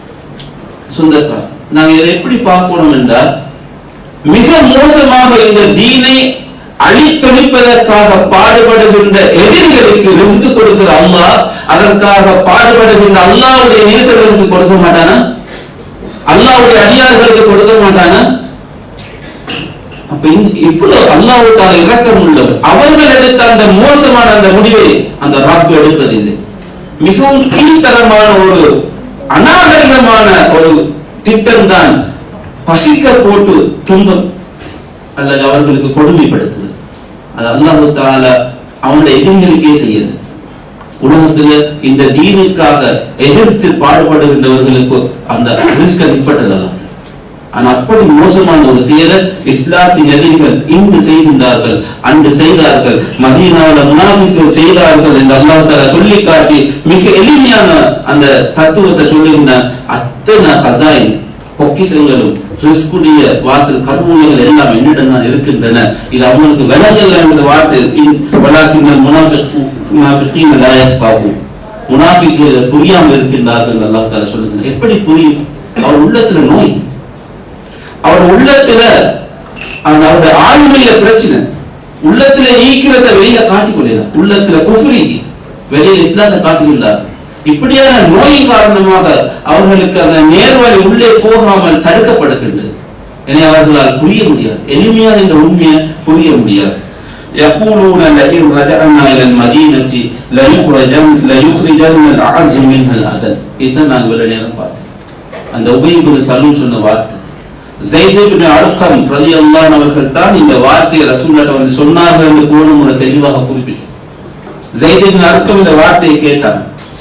சொந்தக்கார் நாங்க இதை எப்படி பார்க்கணும் என்றால் மிக மோசமாக இந்த தீனை அழித்தொழிப்பதற்காக பாடுபடுகின்ற எதிரிகளுக்கு ரிஸ்க் கொடுக்கிற அல்லாஹ் அதற்காக பாடுபடுகின்ற அல்லாஹ்வுடைய நேசர்களுக்கு கொடுக்க மாட்டானா அல்லாஹ்வுடைய அடியார்களுக்கு கொடுக்க மாட்டானா அப்ப இந்த- இவ்வளவு அல்லாஹ்வுக்காக இரக்கம் உள்ளவர் அவர்கள் எடுத்த அந்த மோசமான அந்த முடிவை அந்த ராப்பு எடுப்பதில்லை மிகவும் கீழ்த்தரமான ஒரு அநாகரிகமான ஒரு திட்டம் தான் பசிக்க போட்டு துன்பம் அல்லது அவர்களுக்கு கொடுமைப்படுத்துவது அது அல்லாஹு தாலா அவனுடைய எதிரிகளுக்கே செய்யுது உலகத்துல இந்த தீனுக்காக எதிர்த்து பாடுபடுகின்றவர்களுக்கு அந்த ரிஸ்க் நிப்பட்டதெல்லாம் ஆனா அப்படி மோசமான ஒரு செயலை இஸ்லாத்தின் எதிரிகள் இன்று செய்கின்றார்கள் அன்று செய்தார்கள் மதீனாவுல முனாஃபிக்கள் செய்தார்கள் என்று அல்லாஹ் தஆலா சொல்லி காட்டி மிக எளிமையான அந்த தத்துவத்தை சொல்லுகின்றான் அத்தனை ஹசாயின் பொக்கிஷங்களும் ரிஸ்குடைய வாசல் கருவூலங்கள் எல்லாம் என்னிடம் தான் இருக்கின்றன இது அவங்களுக்கு விலகல் என்ற வார்த்தை வலாக்கிங்கள் முனாஃபிக்கீன் லா யஃகாஹூன் முனாஃபிக்குகள் புரியாமல் இருக்கின்றார்கள் அல்லாஹ் தஆலா சொல்லுகிறார் எப்படி புரியும் அவர் உள்ளத்துல நோய் அவர் உள்ளத்துல அந்த அவருடைய ஆளுமையில பிரச்சனை உள்ளத்துல ஈக்கிறத வெளியில காட்டிக்கொள்ளல உள்ளத்துல குஃப்ரி வெளியில இஸ்லாத்தை காட்டிக்கொள்ளார் இப்படியான நோயின் காரணமாக அவர்களுக்கு அந்த நேர்வழி உள்ளே போகாமல் தடுக்கப்படுகின்றது எனவே அவர்களால் புரிய முடியாது எளிமையான இந்த உண்மையை புரிய முடியாது يقولون لئن رجعنا الى المدينه ليخرجن ليخرجن الاعز منها الاذل இதுதான் நான் இவ்வளவு நேரம் பார்த்தேன் அந்த உபயோக சலூன் சொன்ன வார்த்தை ஜெயித் இப்னு அர்கம் ரலியல்லாஹு அவர்கள் தான் இந்த வார்த்தையை ரசூலுல்லாஹ் வந்து சொன்னார்கள் என்று போன முறை தெளிவாக குறிப்பிட்டார் ஜெயித் இப்னு அர்கம் இந்த வார்த்தையை கேட்டார்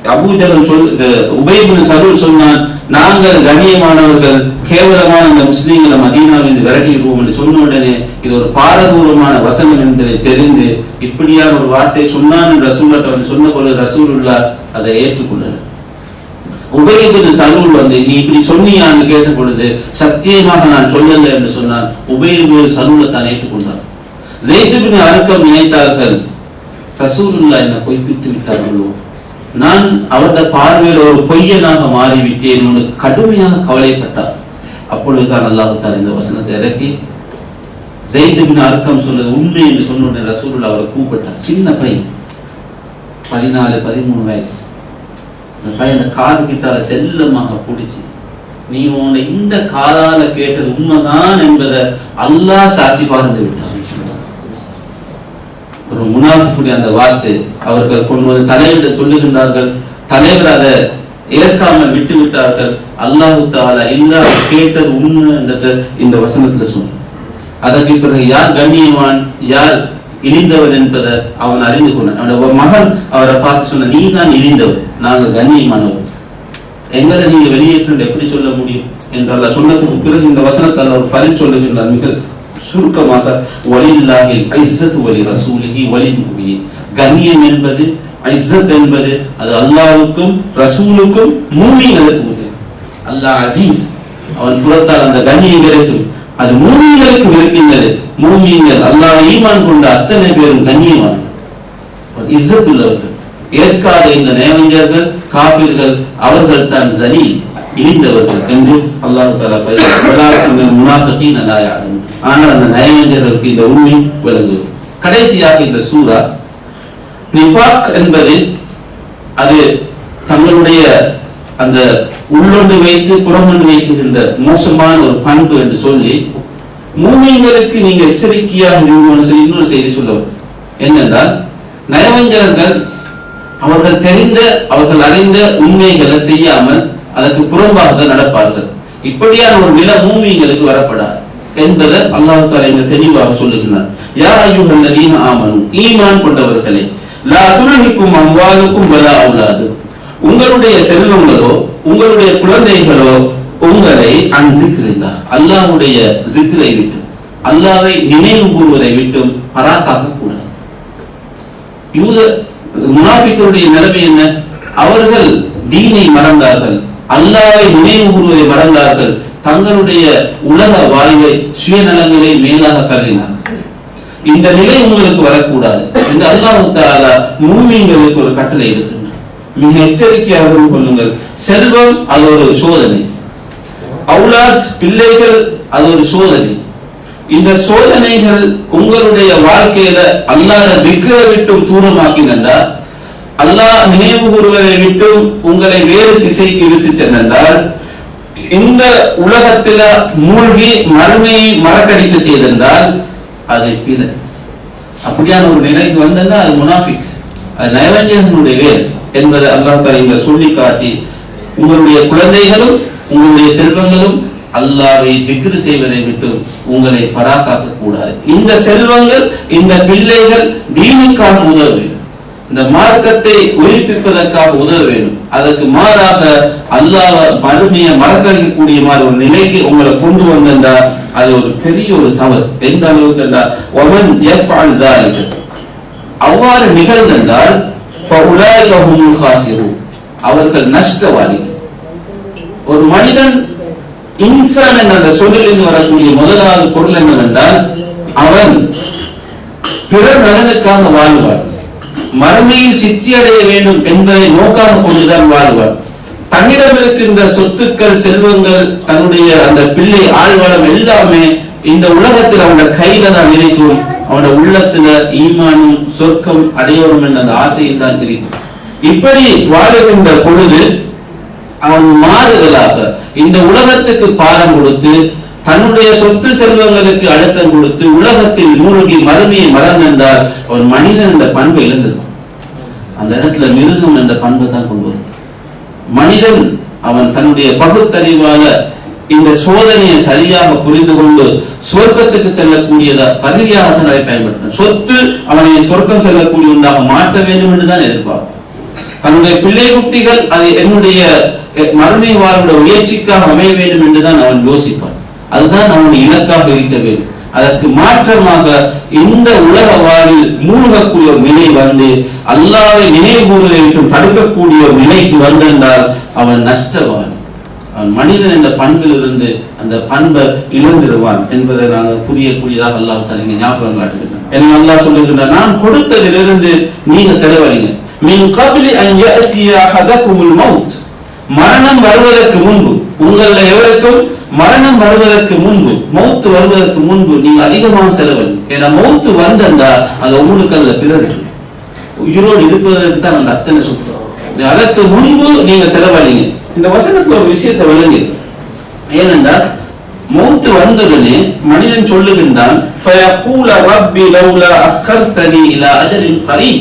அபூஜகல் சொல் இந்த உபயபின் சருள் சொன்னான் நாங்கள் கண்ணியமானவர்கள் கேவலமான இந்த முஸ்லீம்களை மதீனாவிலிருந்து விரட்டிடுவோம் என்று சொன்ன உடனே இது ஒரு பாரதூரமான வசனம் என்பதை தெரிந்து இப்படியான ஒரு வார்த்தை சொன்னான் என்று ரசூல்லா வந்து சொன்ன பொழுது ரசூலுல்லா அதை ஏற்றுக்கொள்ளல உபயபின் சருள் வந்து நீ இப்படி சொன்னியான்னு கேட்ட பொழுது சத்தியமாக நான் சொல்லல என்று சொன்னான் உபயபின் சருளை தான் ஏற்றுக்கொண்டான் ஜெயிதுபின் அடக்கம் நினைத்தார்கள் ரசூலுல்லா என்ன பொய்ப்பித்து விட்டார்களோ நான் அவருடைய பார்வையில் ஒரு பொய்யனாக மாறிவிட்டேன் என்று கடுமையாக கவலைப்பட்டார் அப்பொழுதுதான் அல்லாஹு தாலா இந்த வசனத்தை இறக்கி ஜெயிதுபின் அர்க்கம் சொன்னது உண்மை என்று சொன்ன உடனே ரசூலுல்லா அவரை கூப்பிட்டார் சின்ன பையன் பதினாலு பதிமூணு வயசு அந்த பையன் அந்த காது கிட்டால செல்லமாக பிடிச்சி நீ உன்னை இந்த காதால கேட்டது உண்மைதான் என்பதை அல்லாஹ் சாட்சி பாருந்து விட்டார் ஒரு முனாஃபிக்குடைய அந்த வார்த்தை அவர்கள் கொண்டு வந்து தலைவரிடம் சொல்லுகின்றார்கள் தலைவர் அதை ஏற்காமல் விட்டு விட்டார்கள் அல்லாஹு தாலா இல்லா கேட்டது உண்மை என்றதை இந்த வசனத்துல சொன்னார் அதற்கு பிறகு யார் கண்ணியவான் யார் இழிந்தவர் என்பதை அவன் அறிந்து கொண்டான் அவனோட மகன் அவரை பார்த்து சொன்ன நீ தான் இழிந்தவர் நாங்க கண்ணியமானவர் எங்களை நீங்க வெளியேற்று எப்படி சொல்ல முடியும் என்றால் சொன்னதுக்கு பிறகு இந்த வசனத்தால் அவர் பதில் சொல்லுகின்றார் மிக சுருக்கமாக வலில்லாஹில் ஐஸத் வலி ரசூலிஹி வலில் முஃமினீன் கண்ணியம் என்பது ஐஸத் என்பது அது அல்லாஹ்வுக்கும் ரசூலுக்கும் மூமின்களுக்கும் உண்டு. அல்லாஹ் அசீஸ் அவன் புறத்தால் அந்த கண்ணியம் கிடைக்கும் அது மூமின்களுக்கு இருக்கின்றது மூமியங்கள் அல்லாஹ் ஈமான் கொண்ட அத்தனை பேரும் கண்ணியமான இஸ்ஸத்துள்ளவர்கள் ஏற்காத இந்த நேவஞ்சர்கள் காபிர்கள் அவர்கள் தான் ஜலீல் இழிந்தவர்கள் என்று அல்லாஹ் தலா முனாஃபிகீன் லா யஅலமூன் ஆனால் அந்த நயவஞ்சர்களுக்கு இந்த உண்மை விளங்குது கடைசியாக இந்த சூரா நிஃபாக் என்பது அது தங்களுடைய அந்த உள்ளொன்று வைத்து புறமொன்று வைக்கின்ற மோசமான ஒரு பண்பு என்று சொல்லி மூமியங்களுக்கு நீங்க எச்சரிக்கையாக இருக்கணும்னு சொல்லி இன்னொரு செய்தி சொல்லுவார் என்னென்றால் நயவஞ்சகர்கள் அவர்கள் தெரிந்த அவர்கள் அறிந்த உண்மைகளை செய்யாமல் அதற்கு புறம்பாக நடப்பார்கள் இப்படியான ஒரு நில மூமியங்களுக்கு வரப்படாது என்பதை அல்லாஹ் தாலா இங்க தெளிவாக சொல்லுகிறார் யா அய்யுஹல் லதீன ஆமனு ஈமான் கொண்டவர்களே லா துல்ஹிக்கும் அம்வாலுக்கும் வலா அவுலாது உங்களுடைய செல்வங்களோ உங்களுடைய குழந்தைகளோ உங்களை அன் ஜிக்ரில்லா அல்லாஹ்வுடைய ஜிக்ரை விட்டு அல்லாஹ்வை நினைவு கூறுவதை விட்டும் பராக்காக்க கூடாது யூத முனாபிக்களுடைய நிலைமை என்ன அவர்கள் தீனை மறந்தார்கள் அல்லாவை நினைவு கூறுவதை மறந்தார்கள் தங்களுடைய உலக வாழ்வை சுயநலங்களை மேலாக கருதினார்கள் இந்த நிலை உங்களுக்கு வரக்கூடாது இந்த அல்லாஹ் தாலா மூமிங்களுக்கு ஒரு கட்டளை இருக்கின்றது மிக எச்சரிக்கையாக கொள்ளுங்கள் செல்வம் அது ஒரு சோதனை அவுலாத் பிள்ளைகள் அது ஒரு சோதனை இந்த சோதனைகள் உங்களுடைய வாழ்க்கையில அல்லாத விக்கிர விட்டும் தூரமாக்கினா அல்லாஹ் நினைவு கூறுவதை விட்டும் உங்களை வேறு திசைக்கு இழுத்து சென்றால் இந்த உலகத்தில மூழ்கி மறுமையை மறக்கடிக்க செய்திருந்தால் அது பிழை அப்படியான ஒரு நிலைக்கு வந்தா அது முனாஃபிக் அது நயவஞ்சகனுடைய வேர் என்பதை அல்லாஹ் தஆலா இங்க சொல்லி காட்டி உங்களுடைய குழந்தைகளும் உங்களுடைய செல்வங்களும் அல்லாவை திக்ரு செய்வதை விட்டு உங்களை பராக்காக்க கூடாது இந்த செல்வங்கள் இந்த பிள்ளைகள் தீனுக்காக உதவ வேண்டும் இந்த மார்க்கத்தை உயிர்ப்பிப்பதற்காக உதவ வேண்டும் அதற்கு மாறாக அல்லாஹ் மறுமையை மறக்கடிக்கக்கூடிய மாதிரி ஒரு நிலைக்கு உங்களை கொண்டு வந்தா அது ஒரு பெரிய ஒரு தவறு எந்த அளவுக்கு என்றால் ஒமன் யஃப்அல் ذلك அவ்வாறு நிகழ்ந்தென்றால் فَأُولَٰئِكَ هُمُ الْخَاسِرُونَ அவர்கள் நஷ்டவாளிகள் ஒரு மனிதன் இன்சான் என்ற அந்த சொல்லிலிருந்து வரக்கூடிய முதலாவது பொருள் என்னவென்றால் அவன் பிறர் நலனுக்காக வாழ்வான் மறுமையில் சித்தி அடைய வேண்டும் என்பதை நோக்காக கொண்டுதான் வாழ்வான் தன்னிடம் இருக்கின்ற சொத்துக்கள் செல்வங்கள் தன்னுடைய அந்த பிள்ளை ஆழ்வாளம் எல்லாமே இந்த உலகத்தில் அவனோட கையில தான் இருக்கும் அவனோட உள்ளத்துல ஈமானும் சொர்க்கம் அடையோரும் என்ற அந்த ஆசையில் தான் இருக்கும் இப்படி வாழுகின்ற பொழுது அவன் மாறுதலாக இந்த உலகத்துக்கு பாடம் கொடுத்து தன்னுடைய சொத்து செல்வங்களுக்கு அழுத்தம் கொடுத்து உலகத்தில் மூழ்கி மறுமையை மறந்தென்றால் அவன் மனிதன் என்ற பண்பை இழந்துதான் அந்த இடத்துல மிருகம் என்ற பண்பை தான் கொண்டு வரும் மனிதன் அவன் தன்னுடைய பகுத்தறிவால இந்த சோதனையை சரியாக புரிந்து கொண்டு சொர்க்கத்துக்கு செல்லக்கூடியதா கருவியாக தான் அதை பயன்படுத்த சொத்து அவனை சொர்க்கம் செல்லக்கூடிய ஒன்றாக மாற்ற வேண்டும் என்று தான் எதிர்பார்ப்பான் தன்னுடைய பிள்ளை குட்டிகள் அது என்னுடைய அஹ், மறுமை வாழ்வுடைய முயற்சிக்காக அமைய வேண்டும் என்றுதான் அவன் யோசிப்பான் அதுதான் அவனுடைய இலக்காக இருக்க வேண்டும் அதற்கு மாற்றமாக இந்த உலக வாழ்வில் மூழ்கக்கூடிய ஒரு நிலை வந்து அல்லாவை நினைவு கூறுவதற்கும் தடுக்கக்கூடிய ஒரு நிலைக்கு வந்திருந்தால் அவன் நஷ்டவான் அவன் மனிதன் என்ற பண்பிலிருந்து அந்த பண்பை இழந்திருவான் என்பதை நாங்கள் புரியக்கூடியதாக அல்லாஹ் தலிங்க ஞாபகம் காட்டுகின்றோம் எனவே அல்லாஹ் சொல்லுகின்றார் நான் கொடுத்ததிலிருந்து நீங்க செலவழிங்க மின் கபிலி அன் யஅதிய அஹதகுமுல் மௌத் மரணம் வருவதற்கு முன்பு உங்கள எவருக்கும் மரணம் வருவதற்கு முன்பு மௌத்து வருவதற்கு முன்பு நீங்க அதிகமாக செலவழி ஏன்னா மௌத்து வந்தா அது உங்களுக்கு அதுல பிறகு உயிரோடு இருப்பதற்கு தான் அந்த அத்தனை சுத்தம் அதற்கு முன்பு நீங்க செலவழிங்க இந்த வசனத்துல ஒரு விஷயத்தை விளங்கி ஏனென்றால் மௌத்து வந்தவுடனே மனிதன் சொல்லுகின்றான் فَيَقُولَ رَبِّ لَوْلَا أَخَّرْتَنِي إِلَى أَجَلٍ قَرِيبٍ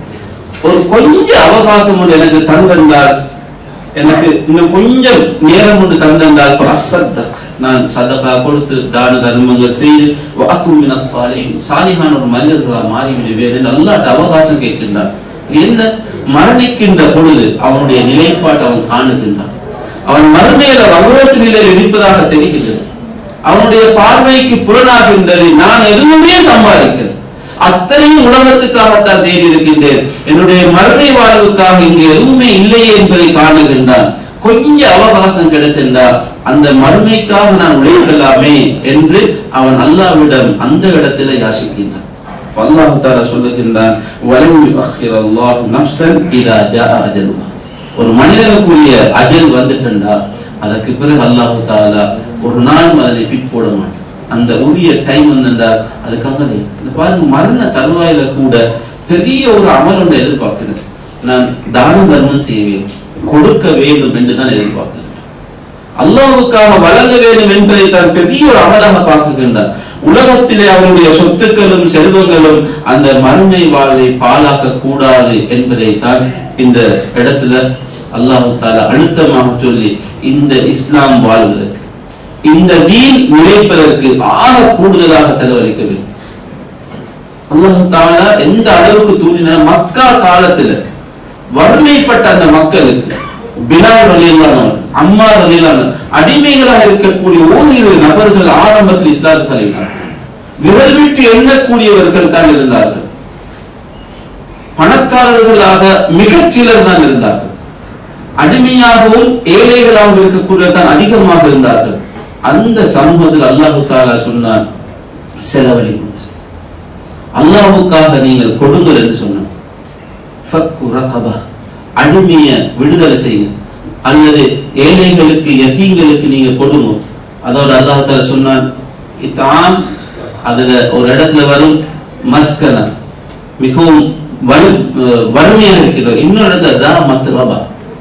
ஒரு கொஞ்சம் அவகாசம் ஒன்று எனக்கு தந்திருந்தால் எனக்கு இன்னும் கொஞ்சம் நேரம் ஒன்று தந்திருந்தால் ஃபஅஸ்ஸத்தக். நான் சதகா கொடுத்து தான தர்மங்கள் செய்து வாக்கும் மின சாலிஹின் சாலிஹான ஒரு மனிதர்களா மாறி விடுவேன் என்று அல்லாஹ் அவகாசம் கேட்கின்றான் இது என்ன மரணிக்கின்ற பொழுது அவனுடைய நிலைப்பாட்டை அவன் காணுகின்றான் அவன் மறுமையில வகுவத்து நிலையில் இருப்பதாக தெரிகின்றது அவனுடைய பார்வைக்கு புலனாகின்றது நான் எதுவுமே சம்பாதிக்கிறேன் அத்தனையும் உலகத்துக்காகத்தான் தேடி இருக்கின்றேன் என்னுடைய மறுமை வாழ்வுக்காக இங்கு எதுவுமே இல்லையே என்பதை காணுகின்றான் கொஞ்சம் அவகாசம் கிடைச்சிருந்தால் அந்த மறுமைக்காக நான் உழைக்கலாமே என்று அவன் அல்லாவிடம் அந்த இடத்துல யாசிக்கின்றான் அல்லாஹ் தாலா சொல்லுகின்றான் வலம் யுஅக்கிரல்லாஹு நஃப்ஸன் இதா ஜாஅ அஜலுஹா ஒரு மனிதனுக்குரிய அஜல் வந்துட்டா அதற்கு பிறகு அல்லாஹ் தாலா ஒரு நாள் அதனை பிட் போட மாட்டான் அந்த உரிய டைம் வந்துட்டா அதுக்காக நீ- இந்த பாருங்க மரண தருவாயில கூட பெரிய ஒரு அமல் ஒன்று எதிர்பார்க்கிறேன் நான் தான தர்மம் செய்ய வேண்டும் கொடுக்க வேண்டும் என்று தான் எதிர்பார்க்கிறேன் அல்லாஹ்வுக்காக வழங்க வேண்டும் என்பதை தான் பெரிய ஒரு அமலாக பார்க்குகின்றார் உலகத்திலே அவருடைய சொத்துக்களும் செல்வங்களும் அந்த மறுமை வாழ்வை பாழாக்க கூடாது என்பதை தான் இந்த இடத்துல அல்லாஹ் தாலா அழுத்தமாக சொல்லி இந்த இஸ்லாம் வாழ்வதற்கு இந்த தீன் நிலைப்பதற்கு ஆக கூடுதலாக செலவழிக்க வேண்டும் அல்லாஹ் தாலா எந்த அளவுக்கு தூண்டின மக்கா காலத்துல வறுமைப்பட்ட அந்த மக்களுக்கு பிலால் வழியிலானவர் அம்மா வழியிலானவர் அடிமைகளாக இருக்கக்கூடிய ஓரிரு நபர்கள் ஆரம்பத்தில் இஸ்லாத்து தலைவினார் விரல் விட்டு எண்ணக்கூடியவர்கள் தான் இருந்தார்கள் பணக்காரர்களாக மிகச் சிலர் தான் இருந்தார்கள் அடிமையாகவும் ஏழைகளாகவும் இருக்கக்கூடிய தான் அதிகமாக இருந்தார்கள் அந்த சமூகத்தில் அல்லாஹு தாலா சொன்னான் செலவழிக்கும் அல்லாஹ்வுக்காக நீங்கள் கொடுங்கள் என்று சொன்னான் ஃபக்கு ரகபா அடிமைய விடுதலை செய்யுங்க அல்லது ஏழைகளுக்கு யத்தீங்களுக்கு நீங்க கொடுங்க அதோட அல்லாஹ் தஆலா சொன்னான் இத்தாம் அதுல ஒரு இடத்துல வரும் மஸ்கன மிகவும் வலு அஹ் வறுமையாக இருக்கிறோம் இன்னொரு இடத்துல ரா மத்து ரபா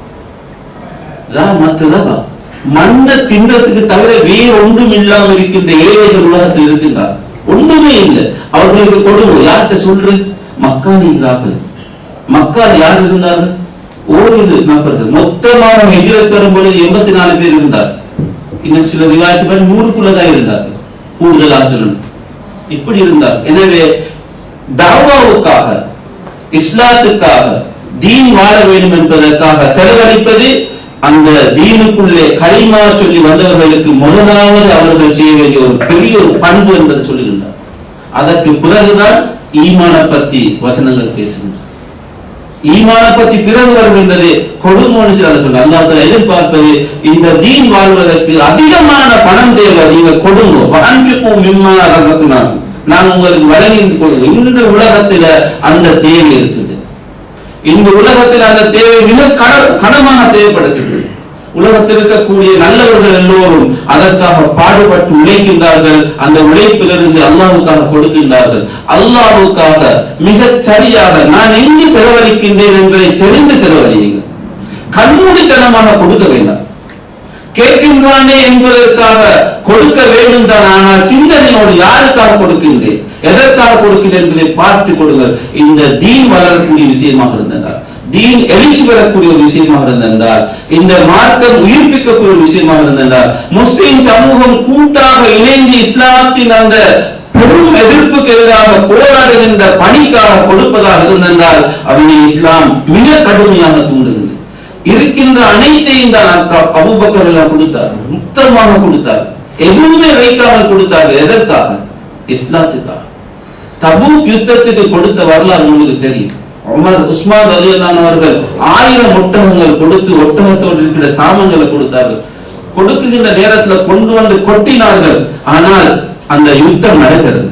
ரா மத்து ரபா மண்ணை தின்றதுக்கு தவிர வேறு ஒன்றும் இல்லாமல் இருக்கின்ற ஏழைகள் உலகத்தில் இருக்கின்றார் ஒன்றுமே இல்லை அவர்களுக்கு கொடுங்க யார்கிட்ட சொல்று மக்கானிகளாக மக்கால் யார் இருந்தார்கள் ஓரிரு நபர்கள் மொத்தமாக ஹிஜ்ரத் வரும் பொழுது எண்பத்தி நாலு பேர் இருந்தார் இன்னும் சில விவாதத்துகள் நூறுக்குள்ளதான் இருந்தார்கள் கூடுதலாக சொல்லணும் இப்படி இருந்தார் எனவே தாவாவுக்காக இஸ்லாத்துக்காக தீன் வாழ வேண்டும் என்பதற்காக செலவழிப்பது அந்த தீனுக்குள்ளே களிமா சொல்லி வந்தவர்களுக்கு முதலாவது அவர்கள் செய்ய வேண்டிய ஒரு பெரிய ஒரு பண்பு என்பதை சொல்லுகின்றார் அதற்கு பிறகுதான் ஈமான பத்தி வசனங்கள் பேசுகின்றன ஈமான பத்தி பிறகு வருகின்றது கொடுமோன்னு சில சொல்ல அல்லாஹ் எதிர்பார்ப்பது இந்த தீன் வாழ்வதற்கு அதிகமான பணம் தேவை நீங்க கொடுங்க வஅன்ஃபிகு மிம்மா ரஸக்னாக்கும் நான் உங்களுக்கு வழங்கி கொடுங்க இந்த உலகத்துல அந்த தேவை இருக்குது இந்த உலகத்தில் அந்த தேவை மிக கட கனமாக தேவைப்படுகின்றது உலகத்தில் இருக்கக்கூடிய நல்லவர்கள் எல்லோரும் அதற்காக பாடுபட்டு உழைக்கின்றார்கள் அந்த உழைப்பிலிருந்து அல்லாஹ்வுக்காக கொடுக்கின்றார்கள் அல்லாஹ்வுக்காக மிகச் சரியாக நான் எங்கு செலவழிக்கின்றேன் என்பதை தெரிந்து செலவழியுங்கள் கண்மூடித்தனமாக கொடுக்க வேண்டாம் கேட்கின்றானே என்பதற்காக கொடுக்க வேண்டும் தான் ஆனால் சிந்தனையோடு யாருக்காக கொடுக்கின்றேன் எதற்காக கொடுக்கின்றேன் என்பதை பார்த்து கொடுங்கள் இந்த தீன் வளரக்கூடிய விஷயமாக இருந்ததால் தீன் எழுச்சி பெறக்கூடிய ஒரு விஷயமாக இருந்திருந்தால் இந்த மார்க்கம் உயிர்ப்பிக்கக்கூடிய ஒரு விஷயமாக இருந்திருந்தால் முஸ்லிம் சமூகம் கூட்டாக இணைந்து இஸ்லாத்தின் அந்த பெரும் எதிர்ப்புக்கு எதிராக போராடுகின்ற பணிக்காக கொடுப்பதாக இருந்திருந்தால் அவனை இஸ்லாம் மிக கடுமையாக தூண்டுகிறது இருக்கின்ற அனைத்தையும் தான் அக்கா- அபூபக்கர் எல்லாம் கொடுத்தார் மொத்தமாக கொடுத்தார் எதுவுமே வைக்காமல் கொடுத்தார்கள் எதற்காக இஸ்லாத்துக்காக தபூக் யுத்தத்துக்கு கொடுத்த வரலாறு உங்களுக்கு தெரியும் உமர் உஸ்மான் ரலியல்லாஹு அவர்கள் ஆயிரம் ஒட்டகங்கள் கொடுத்து ஒட்டகத்தோடு இருக்கிற சாமான்களை கொடுத்தார்கள் கொடுக்குகின்ற நேரத்துல கொண்டு வந்து கொட்டினார்கள் ஆனால் அந்த யுத்தம் நடக்கிறது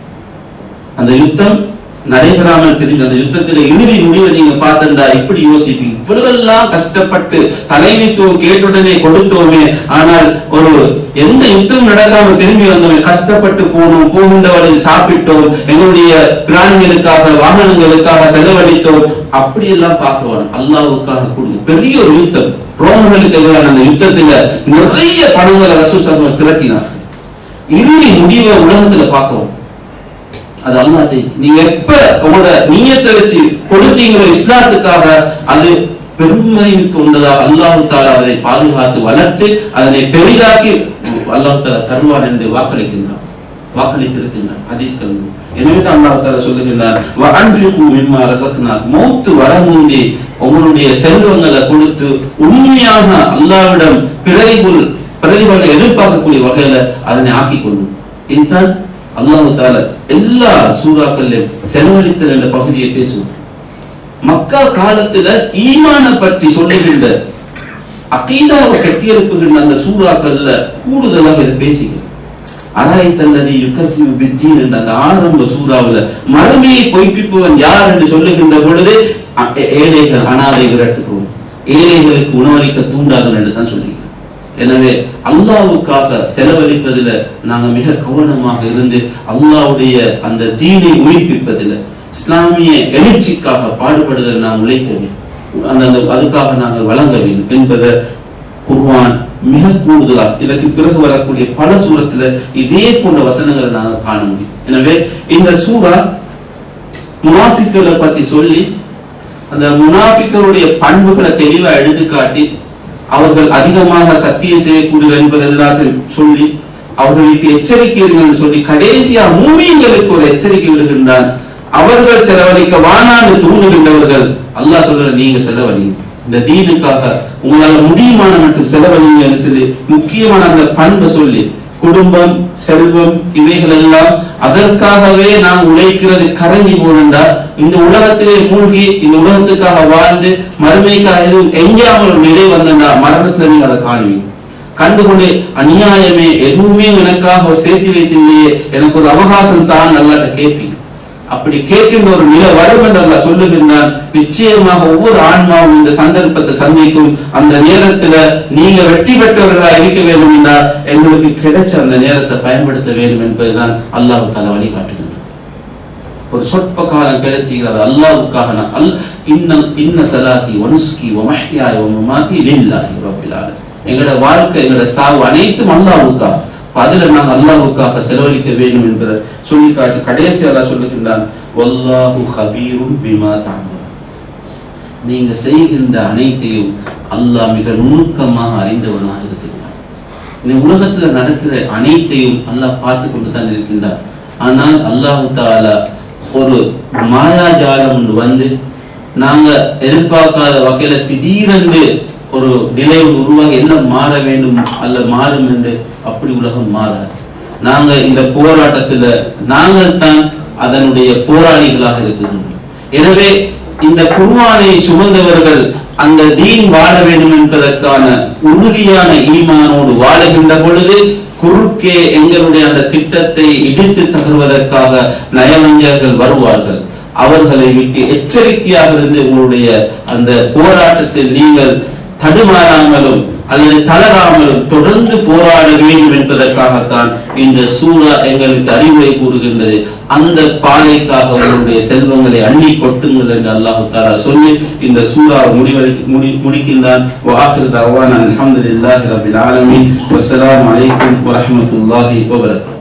அந்த யுத்தம் நடைபெறாமல் திரும்பி அந்த யுத்தத்தில இறுதி முடிவை நீங்க பார்த்தா இப்படி யோசிப்பீங்க இவ்வளவெல்லாம் கஷ்டப்பட்டு தலைமைத்துவம் கேட்டுடனே கொடுத்தோமே ஆனால் ஒரு எந்த யுத்தம் நடக்காம திரும்பி வந்தோமே கஷ்டப்பட்டு போனோம் போகின்ற வழியில் சாப்பிட்டோம் எங்களுடைய பிராணிகளுக்காக வாகனங்களுக்காக செலவழித்தோம் அப்படி எல்லாம் பார்க்க வேணும் அல்லாவுக்காக கொடுங்க பெரிய ஒரு யுத்தம் ரோமர்களுக்கு எதிரான அந்த யுத்தத்துல நிறைய பணங்களை ரசூ சர்மர் திரட்டினார் இறுதி முடிவை உலகத்துல பார்க்கவும் அது அல்லாட்டை நீங்க எப்ப உங்களோட நீயத்தை வச்சு கொடுத்தீங்களோ இஸ்லாத்துக்காக அது பெருமை கொண்டதாக அல்லாஹு தாலா அதை பாதுகாத்து வளர்த்து அதனை பெரிதாக்கி அல்லாஹு தாலா தருவான் என்று வாக்களிக்கின்றான் வாக்களித்திருக்கின்றான் ஹதீஸ்கள் எனவே தான் அல்லாஹ் தாலா சொல்லுகின்றான் வஅன்ஃபிகு மிம்மா ரஸக்னாக் மௌத் வர முந்தி உங்களுடைய செல்வங்களை கொடுத்து உண்மையாக அல்லாஹ்விடம் பிரதிபுல் பிரதிபலனை எதிர்பார்க்கக்கூடிய வகையில அதனை ஆக்கிக் கொள்ளும் இதுதான் அல்லாஹு தாலா எல்லா சூறாக்கள்லயும் செலவழித்தல் என்ற பகுதியை பேசுவோம் மக்கா காலத்துல ஈமான பற்றி சொல்லுகின்ற அகீதாவை கட்டியெழுப்புகின்ற அந்த சூறாக்கள்ல கூடுதலாக இதை பேசிக்கிறோம் அராய்த்தல்லதி யுகசிவு பித்தீன் என்ற அந்த ஆரம்ப சூறாவுல மறுமையை பொய்ப்பிப்பவன் யார் என்று சொல்லுகின்ற பொழுது அ- ஏ- ஏழைகள் அனாதை விரட்டுகிறோம் ஏழைகளுக்கு உணவளிக்க தூண்டாதன் என்று தான் சொல்லுகிறோம் எனவே அல்லாவுக்காக செலவழிப்பதில் நாங்க மிக கவனமாக இருந்து அல்லாவுடைய அந்த தீனை உயிர்ப்பிப்பதில் இஸ்லாமிய எழுச்சிக்காக பாடுபடுதல் நாம் உழைக்க வேண்டும் அந்த அந்த அதுக்காக நாங்கள் வழங்க வேண்டும் என்பதை குர்ஆன் மிக கூடுதலாக இதற்கு பிறகு வரக்கூடிய பல சூரத்துல இதே போன்ற வசனங்களை நாங்கள் காண முடியும் எனவே இந்த சூரா முனாஃபிக்களை பத்தி சொல்லி அந்த முனாஃபிக்களுடைய பண்புகளை தெளிவா எடுத்துக்காட்டி அவர்கள் அதிகமாக சத்தியம் செய்யக்கூடிய என்பது எல்லாத்தையும் சொல்லி அவர்களுக்கு எச்சரிக்கைகள் சொல்லி கடைசியா மூமியங்களுக்கு ஒரு எச்சரிக்கை விடுகின்றான் அவர்கள் செலவழிக்க வானாண்டு தூண்டுகின்றவர்கள் அல்லாஹ் சொல்ற நீங்க செலவழிங்க இந்த தீனுக்காக உங்களால முடியுமான மட்டும் செலவழிங்கன்னு சொல்லி முக்கியமான அந்த பண்பை சொல்லி குடும்பம் செல்வம் இவைகள் எல்லாம் அதற்காகவே நாம் உழைக்கிறது கரங்கி போனண்டா இந்த உலகத்திலே மூழ்கி இந்த உலகத்துக்காக வாழ்ந்து மறுமைக்காக எதுவும் எங்கேயாமல் ஒரு நிலை வந்தண்டா மரணத்துல நீங்க அதை காணுவீங்க கண்டுகொண்டு அநியாயமே எதுவுமே எனக்காக சேர்த்து வைத்தில்லையே எனக்கு ஒரு அவகாசம் தான் நல்லா கேட்பீங்க அப்படி கேட்கின்ற ஒரு நிலை வரும் என்று அல்லாஹ் சொல்லுகின்றான் நிச்சயமாக ஒவ்வொரு ஆன்மாவும் இந்த சந்தர்ப்பத்தை சந்திக்கும் அந்த நேரத்துல நீங்க வெற்றி பெற்றவர்களா இருக்க வேண்டும் என்றால் எங்களுக்கு கிடைச்ச அந்த நேரத்தை பயன்படுத்த வேண்டும் என்பதுதான் அல்லாஹ் தலை வழிகாட்டுகின்றான் ஒரு சொற்ப காலம் கிடைச்சுகிறது அல்லாஹ்வுக்காக நான் அல் இன்ன இன்ன சலாத்தி வனுஸ்கி வமஹ்யாய வமமாத்தி லில்லாஹி ரப்பில் ஆலமீன் எங்களோட வாழ்க்கை எங்களோட சாவு அனைத்தும் அல்லாஹ்வுக்காக அப்ப அதுல நாங்கள் அல்லாஹ்வுக்காக செலவழிக்க வேண்டும் என்பதை சொல்லி காட்டி கடைசி அல்லாஹ் சொல்லுகின்றான் வல்லாஹு ஹபீரும் பிமா தஅமலூன் நீங்க செய்கின்ற அனைத்தையும் அல்லாஹ் மிக நுணுக்கமாக அறிந்தவனாக இருக்கிறான் இந்த உலகத்துல நடக்கிற அனைத்தையும் அல்லாஹ் பார்த்து கொண்டு தான் இருக்கின்றார் ஆனால் அல்லாஹு தாலா ஒரு மாயாஜாலம் ஒன்று வந்து நாங்க எதிர்பார்க்காத வகையில திடீரென்று ஒரு நிலை ஒன்று உருவாகி என்ன மாற வேண்டும் அல்ல மாறும் என்று அப்படி உலகம் மாறாது நாங்க இந்த போராட்டத்துல நாங்கள் தான் அதனுடைய போராளிகளாக இருக்கின்றோம் எனவே இந்த குர்ஆனை சுமந்தவர்கள் அந்த தீன் வாழ வேண்டும் என்பதற்கான உறுதியான ஈமானோடு வாழுகின்ற பொழுது குறுக்கே எங்களுடைய அந்த திட்டத்தை இடித்து தகர்வதற்காக நயவஞ்சர்கள் வருவார்கள் அவர்களை விட்டு எச்சரிக்கையாக இருந்து உங்களுடைய அந்த போராட்டத்தில் நீங்கள் தடுமாறாமலும் அல்லது தளராமலும் தொடர்ந்து போராட வேண்டும் என்பதற்காகத்தான் இந்த சூறா எங்களுக்கு அறிவுரை கூறுகின்றது அந்த பாதைக்காக உங்களுடைய செல்வங்களை அள்ளி கொட்டுங்கள் என்று அல்லாஹு தாலா சொல்லி இந்த சூறா முடிவடை முடி முடிக்கின்றான் வாஹிர் தவான் அல்ஹம்துலில்லாஹி ரபில் ஆலமீன் வஸ்ஸலாமு அலைக்கும் வரஹ்மத்துல்லாஹி வபரகாத்துஹு